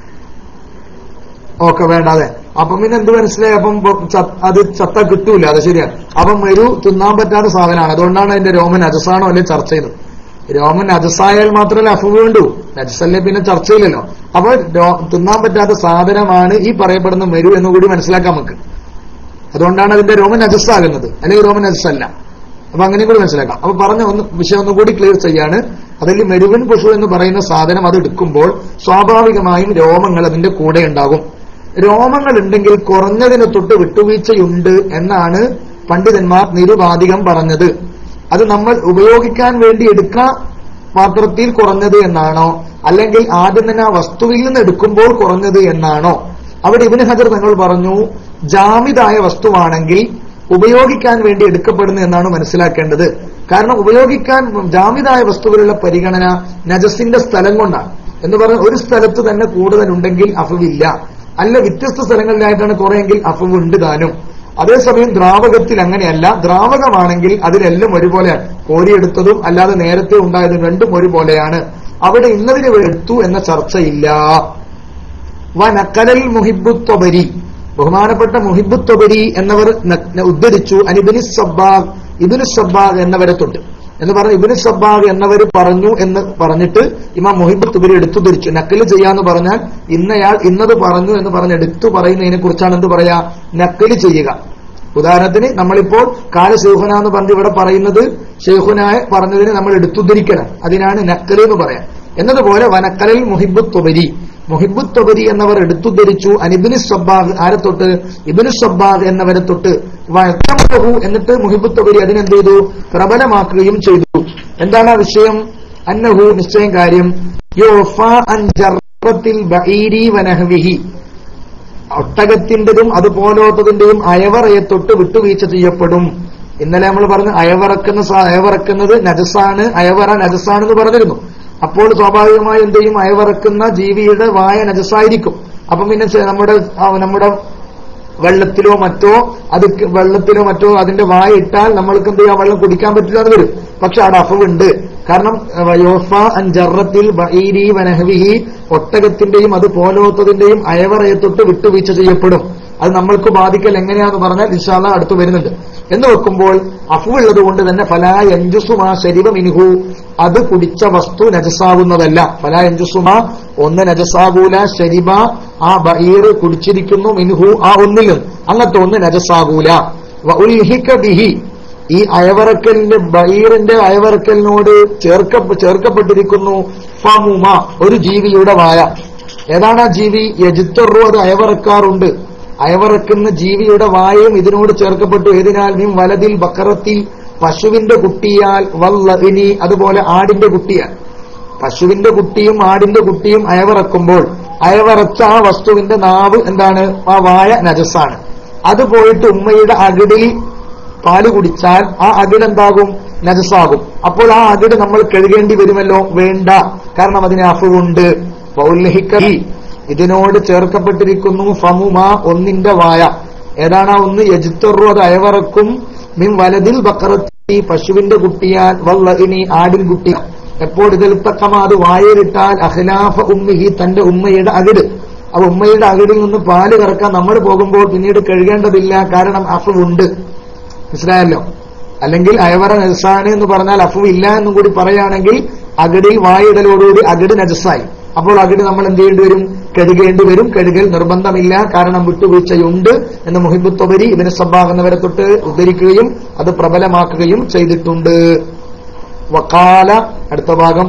ഓക്കെ വേണ്ട അതെ അപ്പം പിന്നെ എന്ത് മനസ്സിലായി അപ്പം പൊ- ച- അത് ചത്ത കിട്ടൂല അത് ശരിയാണ് അപ്പം ഒരു തിന്നാൻ പറ്റാത്ത സാധനമാണ് അതുകൊണ്ടാണ് അതിന്റെ രോമൻ അജസാണോ അല്ലെ ചർച്ച ചെയ്തത് രോമൻ അജസായാൽ മാത്രമല്ല അഫു വേണ്ടു നജസല്ലേ പിന്നെ ചർച്ചയില്ലല്ലോ അപ്പൊ രോ- തിന്നാൻ പറ്റാത്ത സാധനമാണ് ഈ പറയപ്പെടുന്ന മെരു എന്നുകൂടി മനസ്സിലാക്കാം നമുക്ക് അതുകൊണ്ടാണ് അതിന്റെ രോമൻ നജസ്സാകുന്നത് അല്ലെങ്കിൽ രോമൻ നജസ്സല്ല അപ്പൊ അങ്ങനെ കൂടി മനസ്സിലാക്കാം അപ്പൊ പറഞ്ഞ ഒന്ന് വിഷയം ഒന്നുകൂടി ക്ലിയർ ചെയ്യാണ് അതിൽ മെരുവൻ പശു എന്ന് പറയുന്ന സാധനം അത് എടുക്കുമ്പോൾ സ്വാഭാവികമായും രോമങ്ങൾ അതിന്റെ കൂടെ ഉണ്ടാകും രോമങ്ങൾ ഉണ്ടെങ്കിൽ കുറഞ്ഞതിന് തൊട്ട് വിട്ടുവീഴ്ചയുണ്ട് എന്നാണ് പണ്ഡിതന്മാർ നിരുപാധികം പറഞ്ഞത് അത് നമ്മൾ ഉപയോഗിക്കാൻ വേണ്ടി എടുക്കാൻ പാത്രത്തിൽ കുറഞ്ഞത് എന്നാണോ അല്ലെങ്കിൽ ആദ്യം തന്നെ ആ വസ്തുവിൽ നിന്ന് എടുക്കുമ്പോൾ കുറഞ്ഞത് എന്നാണോ അവിടെ ഇബിന് ഹജർ തങ്ങൾ പറഞ്ഞു ജാമിതായ വസ്തുവാണെങ്കിൽ ഉപയോഗിക്കാൻ വേണ്ടി എടുക്കപ്പെടുന്നു എന്നാണ് മനസ്സിലാക്കേണ്ടത് കാരണം ഉപയോഗിക്കാൻ ജാമിതായ വസ്തുവിലുള്ള പരിഗണന നജസിന്റെ സ്ഥലം കൊണ്ടാണ് എന്ന് പറഞ്ഞാൽ ഒരു സ്ഥലത്ത് തന്നെ കൂടുതലുണ്ടെങ്കിൽ അഫവില്ല അല്ല വ്യത്യസ്ത സ്ഥലങ്ങളിലായിട്ടാണ് കുറെയെങ്കിൽ അഫവ് ഉണ്ട് താനും അതേസമയം ദ്രാവകത്തിൽ അങ്ങനെയല്ല ദ്രാവകമാണെങ്കിൽ അതിലെല്ലാം ഒരുപോലെയാണ് കോരിയെടുത്തതും അല്ലാതെ നേരത്തെ ഉണ്ടായതും രണ്ടും ഒരുപോലെയാണ് അവിടെ ഇന്നതിന് എടുത്തു എന്ന ചർച്ചയില്ല വനക്കലൽ മുഹിബുത്തൊബരി ബഹുമാനപ്പെട്ട മുഹിബുത്തൊബരി എന്നവർ ന- ന- ഉദ്ധരിച്ചു അനിബിന് സബ്ബാഗ് ഇബിന് സബ്ബാഗ് എന്നവരെ തൊട്ട് എന്ന് പറഞ്ഞ ഇബിന് സബ്ബാഗ് എന്നവർ പറഞ്ഞു എന്ന് പറഞ്ഞിട്ട് ഇമാം മുഹിബുത്തുബരി എടുത്തുദ്ധരിച്ചു നക്കല് ചെയ്യാന്ന് പറഞ്ഞാൽ ഇന്നയാൾ ഇന്നത് പറഞ്ഞു എന്ന് പറഞ്ഞ് എടുത്തു പറയുന്നതിനെ കുറിച്ചാണ് എന്ത് പറയാ നക്കല് ചെയ്യുക ഉദാഹരണത്തിന് നമ്മളിപ്പോൾ കാല ഷെയ്ഖുന എന്ന് പറഞ്ഞ് ഇവിടെ പറയുന്നത് ഷെയ്ഖുനായ പറഞ്ഞതിനെ നമ്മൾ എടുത്തുദ്ധരിക്കണം അതിനാണ് നക്കല് എന്ന് പറയാം എന്നതുപോലെ വനക്കലൽ മുഹിബുത്തൊബരി മുഹിബുത്തൊബരി എന്നവർ എടുത്തുദ്ധരിച്ചു അനിബിന് സബ്ബാഗ് ആരെ തൊട്ട് ഇബിന് സബ്ബാഗ് എന്നവരെ തൊട്ട് വഴക്കമഹു എന്നിട്ട് മുഹിബുത്തൊബരി അതിനെന്ത് ചെയ്തു പ്രബലമാക്കുകയും ചെയ്തു എന്താണ് ആ വിഷയം അന്നഹു നിശ്ചയം കാര്യം യോഫ അൻ ജർറത്തിൽ ബഈരി വനഹ്വിഹി ഒട്ടകത്തിന്റെതും അതുപോലത്തതിന്റെയും അയവറയെ തൊട്ട് വിട്ടുവീഴ്ച ചെയ്യപ്പെടും ഇന്നലെ നമ്മൾ പറഞ്ഞു അയവറക്കുന്ന സ- അയവറക്കുന്നത് നജസാണ് അയവറ നജസാണെന്ന് പറഞ്ഞിരുന്നു അപ്പോൾ സ്വാഭാവികമായി എന്ത് ചെയ്യും അയവറക്കുന്ന ജീവിയുടെ വായ നജസായിരിക്കും അപ്പം പിന്നെ ചെ- നമ്മുടെ ആ, നമ്മുടെ വെള്ളത്തിലോ മറ്റോ അത് ക- വെള്ളത്തിലോ മറ്റോ അതിന്റെ വായ ഇട്ടാൽ നമ്മൾക്ക് എന്ത് ചെയ്യാം വെള്ളം കുടിക്കാൻ പറ്റില്ല എന്ന് വരും പക്ഷെ അവിടെ അഫവുണ്ട് കാരണം വയോഫ അഞ്ചറത്തിൽ ബഈരി വനഹവിഹി ഒട്ടകത്തിന്റെയും അത് പോലോത്തതിന്റെയും അയവറയെ തൊട്ട് വിട്ടുവീഴ്ച ചെയ്യപ്പെടും അത് നമ്മൾക്ക് ബാധിക്കൽ എങ്ങനെയാന്ന് പറഞ്ഞാൽ ഇൻഷാല്ല അടുത്ത് വരുന്നുണ്ട് എന്ന് വെക്കുമ്പോൾ അഫുള്ളത് കൊണ്ട് തന്നെ ഫലാ എഞ്ചുസുമാ ശരീര മിനുഹു അത് കുടിച്ച വസ്തു നജസാവുന്നതല്ല ഫലാ എഞ്ചുസുമാ ഒന്ന് നജസാകൂല ശരിബ ആ ബഈർ കുടിച്ചിരിക്കുന്നു മിനുഹു ആ ഒന്നിലും അങ്ങനത്തെ ഒന്ന് നജസാകൂല വ ഉൽഹിക ബിഹി ഈ അയവറക്കലിന്റെ ബൈറിന്റെ അയവറക്കലിനോട് ചേർക്ക ചേർക്കപ്പെട്ടിരിക്കുന്നു ഫമുമ ഒരു ജീവിയുടെ വായ ഏതാണ് ആ ജീവി യജിത്തറു അത് അയവറക്കാറുണ്ട് അയവറക്കുന്ന ജീവിയുടെ വായയും ഇതിനോട് ചേർക്കപ്പെട്ടു ഏതിനാൽ മിൻ വലതിൽ ബക്കറത്തിൽ പശുവിന്റെ കുട്ടിയാൽ വല്ലഇനി അതുപോലെ ആടിന്റെ കുട്ടിയാൽ പശുവിന്റെ കുട്ടിയും ആടിന്റെ കുട്ടിയും അയവറക്കുമ്പോൾ അയവറച്ച ആ വസ്തുവിന്റെ നാവ് എന്താണ് ആ വായ നജസാണ് അത് പോയിട്ട് ഉമ്മയുടെ അകിടിൽ പാല് കുടിച്ചാൽ ആ അകിട് എന്താകും നജസാകും അപ്പോൾ ആ അകിട് നമ്മൾ കഴുകേണ്ടി വരുമല്ലോ വേണ്ട കാരണം അതിന് അഫുണ്ട് പൗല്ലഹിക്കി ഇതിനോട് ചേർക്കപ്പെട്ടിരിക്കുന്നു ഫമുമ ഒന്നിന്റെ വായ ഏതാണ് ആ ഒന്ന് യജിത്തറു അത് അയവറക്കും മിൻ വലതിൽ ബക്കറത്തി പശുവിന്റെ കുട്ടിയാൽ വല്ലഇനി ആടിൻ കുട്ടി എപ്പോൾ ഇതിൽ തക്കമ അത് വായയിലിട്ടാൽ അഖിലാഫ ഉമ്മിഹി തന്റെ ഉമ്മയുടെ അകിട് അപ്പൊ ഉമ്മയുടെ അകിടിൽ നിന്ന് പാല് കറക്കാൻ നമ്മൾ പോകുമ്പോൾ പിന്നീട് കഴുകേണ്ടതില്ല കാരണം അഫു ഉണ്ട് മനസ്സിലായല്ലോ അല്ലെങ്കിൽ അയവറ നജസാണ് എന്ന് പറഞ്ഞാൽ അഫു ഇല്ല എന്നും കൂടി പറയുകയാണെങ്കിൽ അകിടിൽ വായിടലോടുകൂടി അകിട് നജസായി അപ്പോൾ അകിട് നമ്മൾ എന്ത് ചെയ്യേണ്ടി വരും കഴുകേണ്ടി വരും കഴുകൽ നിർബന്ധമില്ല കാരണം വിട്ടുവീഴ്ചയുണ്ട് എന്ന് മുഹിബുത്തൊബരി ഇവന് സബ്ബാകുന്നവരെ തൊട്ട് ഉദ്ധരിക്കുകയും അത് പ്രബലമാക്കുകയും ചെയ്തിട്ടുണ്ട് വക്കാല അടുത്ത ഭാഗം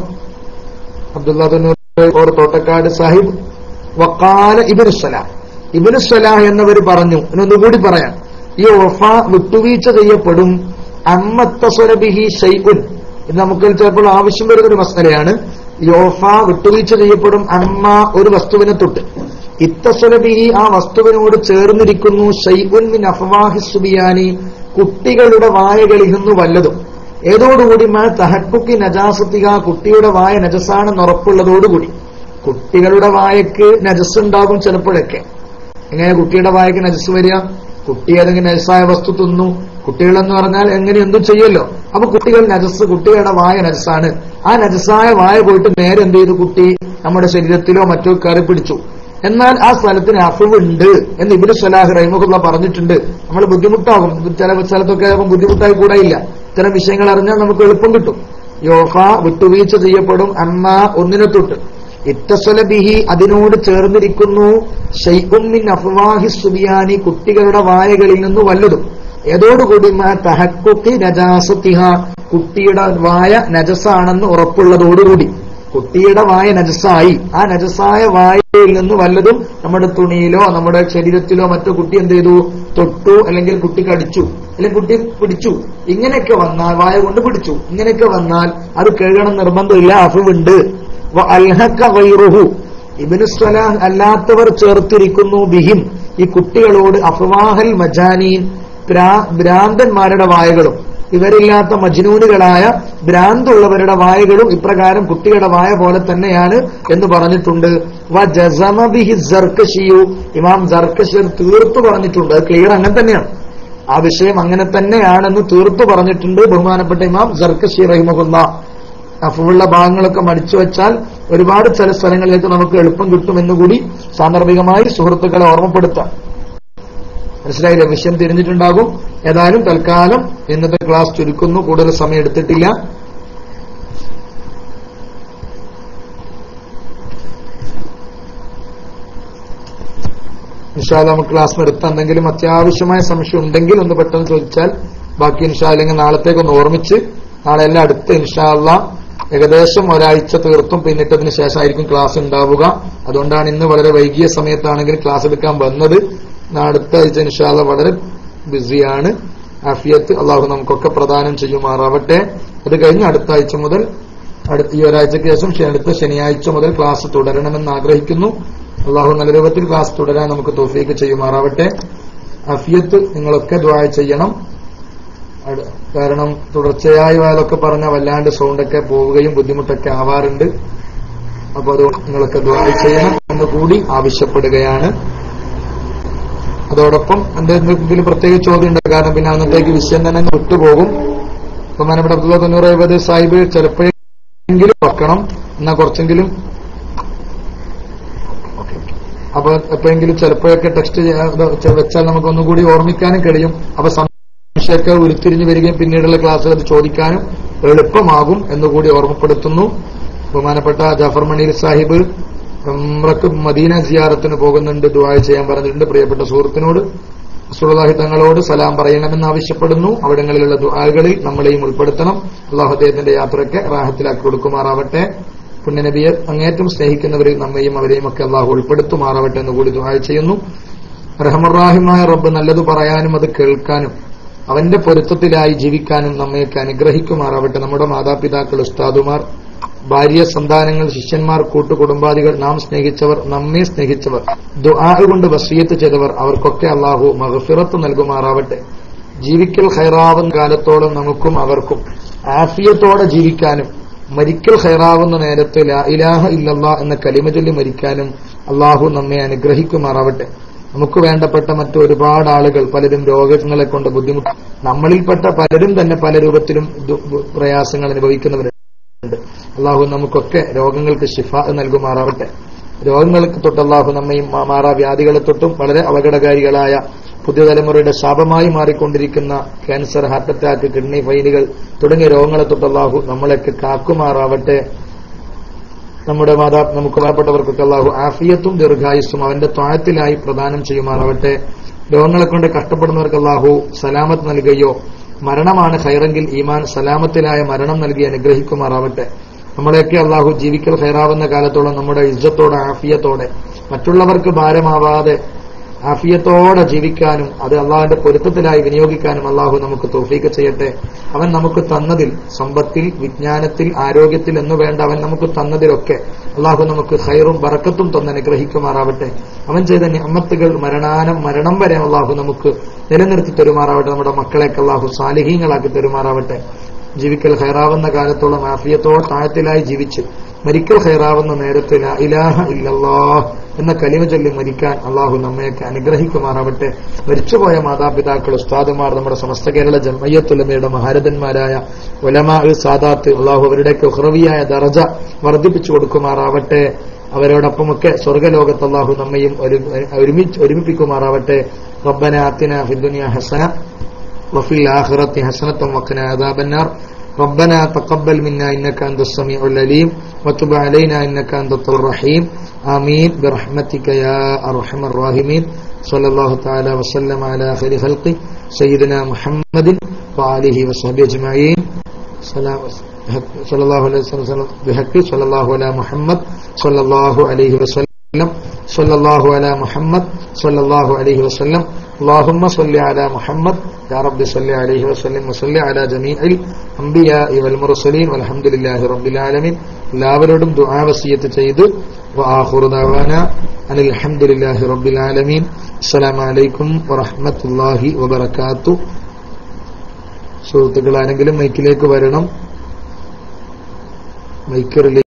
അബ്ദുല്ലാ തോട്ടക്കാട് സാഹിബ് വക്കാല ഇബിനു സലാം ഇബിനു സലാഹ് എന്നവർ പറഞ്ഞു എന്നൊന്നുകൂടി പറയാം ഈ ഒഫ വിട്ടുവീഴ്ച ചെയ്യപ്പെടും അമ്മത്തസ്വരബിഹി ഷൈഉൻ ഇത് നമുക്ക് ചിലപ്പോൾ ആവശ്യം വരുന്ന ഒരു മസലയാണ് യോഫ വിട്ടുവീഴ്ച ചെയ്യപ്പെടും അമ്മ ഒരു വസ്തുവിനെ തൊട്ട് ഇത്തസ്വലബിഹി ആ വസ്തുവിനോട് ചേർന്നിരിക്കുന്നു ഷൈഉൻ മിൻ അഫവാഹി സുബിയാനി കുട്ടികളുടെ വായകളിൽ നിന്ന് വല്ലതും ഏതോടുകൂടി മാ തഹക്കുക്കി നജാസത്തിക കുട്ടിയുടെ വായ നജസാണെന്ന് ഉറപ്പുള്ളതോടുകൂടി കുട്ടികളുടെ വായക്ക് നജസ് ഉണ്ടാകും ചിലപ്പോഴൊക്കെ എങ്ങനെ കുട്ടിയുടെ വായക്ക് നജസ് വരിക കുട്ടി ഏതെങ്കിലും നജസായ വസ്തു തിന്നു കുട്ടികളെന്ന് പറഞ്ഞാൽ എങ്ങനെ എന്തും ചെയ്യല്ലോ അപ്പൊ കുട്ടികൾ നജസ് കുട്ടികളുടെ വായ നജസാണ് ആ നജസായ വായ പോയിട്ട് നേരെ എന്ത് ചെയ്തു കുട്ടി നമ്മുടെ ശരീരത്തിലോ മറ്റോ കയറി പിടിച്ചു എന്നാൽ ആ സ്ഥലത്തിന് അഫുവുണ്ട് എന്ന് ഇബിന് സലാഹ് റഹിമുഖുള്ള പറഞ്ഞിട്ടുണ്ട് നമ്മൾ ബുദ്ധിമുട്ടാകും ചില സ്ഥലത്തൊക്കെ ആകുമ്പോൾ ബുദ്ധിമുട്ടായി കൂടായില്ല ഇത്തരം വിഷയങ്ങൾ അറിഞ്ഞാൽ നമുക്ക് എളുപ്പം കിട്ടും യോഫ വിട്ടുവീഴ്ച ചെയ്യപ്പെടും അമ്മ ഒന്നിനെ തൊട്ട് ഇത്തസ്വലബിഹി അതിനോട് ചേർന്നിരിക്കുന്നു ഷെയ്ഖുമിൻ അഫ്വാഹി സുബിയാനി കുട്ടികളുടെ വായകളിൽ നിന്ന് വല്ലതും ഏതോടുകൂടി തഹക്കുക്കി നജാസത്തിഹ കുട്ടിയുടെ വായ നജസാണെന്ന് ഉറപ്പുള്ളതോടുകൂടി കുട്ടിയുടെ വായ നജസായി ആ നജസായ വായയിൽ നിന്ന് വല്ലതും നമ്മുടെ തുണിയിലോ നമ്മുടെ ശരീരത്തിലോ മറ്റോ കുട്ടി എന്ത് ചെയ്തു തൊട്ടു അല്ലെങ്കിൽ കുട്ടി കടിച്ചു അല്ലെങ്കിൽ കുട്ടി പിടിച്ചു ഇങ്ങനെയൊക്കെ വന്നാൽ വായ കൊണ്ട് പിടിച്ചു ഇങ്ങനെയൊക്കെ വന്നാൽ അത് കഴുകണം നിർബന്ധമില്ല അഫുവുണ്ട് അൽഹക്ക വൈറുഹു ഇബിനു സ്വലാഹ് അല്ലാത്തവർ ചേർത്തിരിക്കുന്നു ബിഹിം ഈ കുട്ടികളോട് അഫ്വാഹൽ മജാനീൻ ഭ്രാന്തന്മാരുടെ വായകളും ഇവരില്ലാത്ത മജ്നൂനുകളായ ഭ്രാന്തുള്ളവരുടെ വായകളും ഇപ്രകാരം കുട്ടികളുടെ വായ പോലെ തന്നെയാണ് എന്ന് പറഞ്ഞിട്ടുണ്ട് വ ജസമ ബിഹി ജർക്കഷിയു ഇമാം ജർക്കഷിർ തീർത്തു പറഞ്ഞിട്ടുണ്ട് അത് ക്ലിയർ അങ്ങനെ തന്നെയാണ് ആ വിഷയം അങ്ങനെ തന്നെയാണെന്ന് തീർത്തു പറഞ്ഞിട്ടുണ്ട് ബഹുമാനപ്പെട്ട ഇമാം ജർക്കഷി റഹിമഹുല്ല അഫുള്ള ഭാഗങ്ങളൊക്കെ മടിച്ചു വെച്ചാൽ ഒരുപാട് ചില സ്ഥലങ്ങളിലേക്ക് നമുക്ക് എളുപ്പം കിട്ടുമെന്നുകൂടി സാന്ദർഭികമായി സുഹൃത്തുക്കളെ ഓർമ്മപ്പെടുത്താം മനസ്സിലായില്ലേ വിഷയം തിരിഞ്ഞിട്ടുണ്ടാകും ഏതായാലും തൽക്കാലം ഇന്നത്തെ ക്ലാസ് ചുരുക്കുന്നു കൂടുതൽ സമയം എടുത്തിട്ടില്ല ഇൻഷാല്ല നമുക്ക് ക്ലാസ് നിർത്താം എന്തെങ്കിലും അത്യാവശ്യമായ സംശയം ഉണ്ടെങ്കിൽ ഒന്ന് പെട്ടെന്ന് ചോദിച്ചാൽ ബാക്കി ഇൻഷാല്ലെങ്കിൽ നാളത്തേക്ക് ഒന്ന് ഓർമ്മിച്ച് നാളെ എല്ലാം അടുത്ത ഇൻഷാല്ല ഏകദേശം ഒരാഴ്ച തീർത്തും പിന്നിട്ടതിന് ശേഷമായിരിക്കും ക്ലാസ് ഉണ്ടാവുക അതുകൊണ്ടാണ് ഇന്ന് വളരെ വൈകിയ സമയത്താണെങ്കിൽ ക്ലാസ് എടുക്കാൻ വന്നത് അടുത്ത ആഴ്ച ഇൻഷാല്ല വളരെ ബിസിയാണ് ആഫിയത്ത് അള്ളാഹു നമുക്കൊക്കെ പ്രദാനം ചെയ്യുമാറാവട്ടെ അത് കഴിഞ്ഞ് അടുത്ത ആഴ്ച മുതൽ അടുത്ത ഈ ഒരാഴ്ചയ്ക്ക് ശേഷം അടുത്ത ശനിയാഴ്ച മുതൽ ക്ലാസ് തുടരണമെന്ന് ആഗ്രഹിക്കുന്നു അള്ളാഹു നല്ല രൂപത്തിൽ ക്ലാസ് തുടരാൻ നമുക്ക് തോഫീക്ക് ചെയ്യുമാറാവട്ടെ അഫിയത്ത് നിങ്ങളൊക്കെ ദ്വായ ചെയ്യണം കാരണം തുടർച്ചയായി അയാളൊക്കെ പറഞ്ഞ വല്ലാണ്ട് സൗണ്ടൊക്കെ പോവുകയും ബുദ്ധിമുട്ടൊക്കെ ആവാറുണ്ട് അപ്പൊ അതുകൊണ്ട് നിങ്ങളൊക്കെ ദ്വാര ചെയ്യണം എന്ന് കൂടി ആവശ്യപ്പെടുകയാണ് അതോടൊപ്പം എന്തെങ്കിലും പ്രത്യേക ചോദ്യം ഉണ്ട് കാരണം പിന്നെ അന്നത്തേക്ക് വിഷയം തന്നെ വിട്ടുപോകും ബഹുമാനപ്പെട്ട അബ്ദുള്ള തൊണ്ണൂറ് എഴുപത് സാഹിബ് ചിലപ്പോഴേ എങ്കിലും വെക്കണം എന്നാ കുറച്ചെങ്കിലും ഓക്കെ അപ്പൊ എപ്പോഴെങ്കിലും ചിലപ്പോഴൊക്കെ ടെക്സ്റ്റ് വെച്ചാൽ നമുക്ക് ഒന്നുകൂടി ഓർമ്മിക്കാനും കഴിയും അപ്പൊ സംശയമൊക്കെ ഉരുത്തിരിഞ്ഞു വരികയും പിന്നീടുള്ള ക്ലാസ്സുകൾ അത് ചോദിക്കാനും എളുപ്പമാകും എന്നുകൂടി ഓർമ്മപ്പെടുത്തുന്നു ബഹുമാനപ്പെട്ട ജാഫർ മണീർ സാഹിബ് ഉംറക്ക് മദീന സിയാറത്തിന് പോകുന്നുണ്ട് ദുആ ചെയ്യാൻ പറഞ്ഞിട്ടുണ്ട് പ്രിയപ്പെട്ട സുഹൃത്തിനോട് സുഹൃദാഹി തങ്ങളോട് സലാം പറയണമെന്ന് ആവശ്യപ്പെടുന്നു അവിടങ്ങളിലുള്ള ദുആകളിൽ നമ്മളെയും ഉൾപ്പെടുത്തണം അള്ളാഹു അദ്ദേഹത്തിന്റെ യാത്രയ്ക്ക് റാഹത്തിലാക്കി കൊടുക്കുമാറാവട്ടെ പുണ്യനബിയെ അങ്ങേറ്റം സ്നേഹിക്കുന്നവരിൽ നമ്മയും അവരെയും ഒക്കെ അള്ളാഹു ഉൾപ്പെടുത്തുമാറാവട്ടെ എന്ന് കൂടി ദുആ ചെയ്യുന്നു റഹമറാഹിമായ റബ്ബ് നല്ലത് പറയാനും അത് കേൾക്കാനും അവന്റെ പൊരുത്തത്തിലായി ജീവിക്കാനും നമ്മയൊക്കെ അനുഗ്രഹിക്കുമാറാവട്ടെ നമ്മുടെ മാതാപിതാക്കൾ ഉസ്താദുമാർ ഭാര്യ സന്താനങ്ങൾ ശിഷ്യന്മാർ കൂട്ടുകുടുംബാദികൾ നാം സ്നേഹിച്ചവർ നമ്മെ സ്നേഹിച്ചവർ ദുആ കൊണ്ട് വസീയത്ത് ചെയ്തവർ അവർക്കൊക്കെ അള്ളാഹു മഹഫിറത്ത് നൽകുമാറാവട്ടെ ജീവിക്കൽ ഹൈറാവുന്ന കാലത്തോളം നമുക്കും അവർക്കും ആഫിയത്തോടെ ജീവിക്കാനും മരിക്കൽ ഹൈറാവുന്ന നേരത്ത് ലാ ഇലാഹ ഇല്ലല്ലാ എന്ന കലിമ ചൊല്ലി മരിക്കാനും അള്ളാഹു നമ്മെ അനുഗ്രഹിക്കുമാറാവട്ടെ നമുക്ക് വേണ്ടപ്പെട്ട മറ്റു ഒരുപാട് ആളുകൾ പലരും രോഗങ്ങളെ കൊണ്ട് ബുദ്ധിമുട്ട് നമ്മളിൽപ്പെട്ട പലരും തന്നെ പല രൂപത്തിലും ദു- പ്രയാസങ്ങൾ അനുഭവിക്കുന്നവരുണ്ട് അള്ളാഹു നമുക്കൊക്കെ രോഗങ്ങൾക്ക് ശിഫ നൽകുമാറാവട്ടെ രോഗങ്ങൾക്ക് തൊട്ട് അള്ളാഹു നമ്മയും മാ- മാറാവ്യാധികളെ തൊട്ടും വളരെ അപകടകാരികളായ പുതിയ തലമുറയുടെ ശാപമായി മാറിക്കൊണ്ടിരിക്കുന്ന ക്യാൻസർ ഹാർട്ട് അറ്റാക്ക് കിഡ്നി ഫൈലുകൾ തുടങ്ങിയ രോഗങ്ങളെ തൊട്ട് അള്ളാഹു നമ്മളെയൊക്കെ കാക്കുമാറാവട്ടെ നമ്മുടെ മാതാ നമുക്ക് വേണ്ടപ്പെട്ടവർക്കൊക്കെ അള്ളാഹു ആഫിയത്തും ദീർഘായുസ്സും അവന്റെ ത്വാഴത്തിലായി പ്രദാനം ചെയ്യുമാറാവട്ടെ രോഗങ്ങളെ കൊണ്ട് കഷ്ടപ്പെടുന്നവർക്ക് അള്ളാഹു സലാമത്ത് നൽകുകയോ മരണമാണ് ഹൈറെങ്കിൽ ഈമാൻ സലാമത്തിലായ മരണം നൽകി അനുഗ്രഹിക്കുമാറാവട്ടെ നമ്മളെയൊക്കെ അള്ളാഹു ജീവിക്കൽ ഹൈറാവുന്ന കാലത്തോളം നമ്മുടെ ഇജ്ജത്തോടെ ആഫിയത്തോടെ മറ്റുള്ളവർക്ക് ഭാരമാവാതെ ആഫിയത്തോടെ ജീവിക്കാനും അത് അള്ളാഹുവിന്റെ പൊരുത്തത്തിലായി വിനിയോഗിക്കാനും അള്ളാഹു നമുക്ക് തോഫീക്ക് ചെയ്യട്ടെ അവൻ നമുക്ക് തന്നതിൽ സമ്പത്തിൽ വിജ്ഞാനത്തിൽ ആരോഗ്യത്തിൽ എന്നു വേണ്ട അവൻ നമുക്ക് തന്നതിലൊക്കെ അള്ളാഹു നമുക്ക് ഹൈറും ബറക്കത്തും തന്ന് അനുഗ്രഹിക്കുമാറാവട്ടെ അവൻ ചെയ്ത നിഅമത്തുകൾ മരണാനം മരണം വരെ അള്ളാഹു നമുക്ക് നിലനിർത്തി തരുമാറാവട്ടെ നമ്മുടെ മക്കളെയൊക്കെ അള്ളാഹു സാലിഹീങ്ങളാക്കി തരുമാറാവട്ടെ ജീവിക്കൽ ഹൈറാവുന്ന കാലത്തോളം ആഫിയത്തോടെ താഴത്തിലായി ജീവിച്ച് മരിക്കൽ ഹൈറാവുന്ന നേരത്ത് ലാ ഇലാഹ ഇല്ലല്ലാഹ് എന്ന കലിമ ചൊല്ലി മരിക്കാൻ അള്ളാഹു നമ്മയൊക്കെ അനുഗ്രഹിക്കുമാറാവട്ടെ മരിച്ചുപോയ മാതാപിതാക്കൾ ഉസ്താദുമാർ നമ്മുടെ സമസ്ത കേരള ജമയ്യത്തുലമയുടെ മഹാരഥന്മാരായ ഉലമാ സാദാത്ത് അള്ളാഹു അവരുടെയൊക്കെ ഉഹ്റവിയായ ദറജ വർദ്ധിപ്പിച്ചു കൊടുക്കുമാറാവട്ടെ അവരോടൊപ്പമൊക്കെ സ്വർഗലോകത്ത് അള്ളാഹു നമ്മയും ഒരു- ഒരുമിച്ച് ഒരുമിപ്പിക്കുമാറാവട്ടെ റബ്ബന ആത്തിന ഫിദ്ദുനിയ ഹസന وفي الآخرة حسنة وقنا عذاب النار ربنا تقبل منا إنك أنت السميع العليم وتب علينا إنك أنت الطور الرحيم آمين برحمتك يا أرحم الراحمين صلى الله تعالى وسلم على خير خلقه سيدنا محمد وآله وصحبه أجمعين سلام صلى الله عليه وسلم بحق صلى الله على محمد صلى الله عليه وسلم صلى الله على محمد صلى الله عليه وسلم اللهم صل على محمد يا رب صل عليه وسلم وصل على جميع الأنبياء والمرسلين والحمد لله رب العالمين എല്ലാവരോടും ദുആ വസിയത്ത് ചെയ്ത് وآخر دعوانا أن الحمد لله رب العالمين السلام عليكم ورحمة الله وبركاته സുഹൃത്തുക്കൾ ആരെങ്കിലും മൈക്കിലേക്ക് വരണം മൈക്ക് റിലീസ്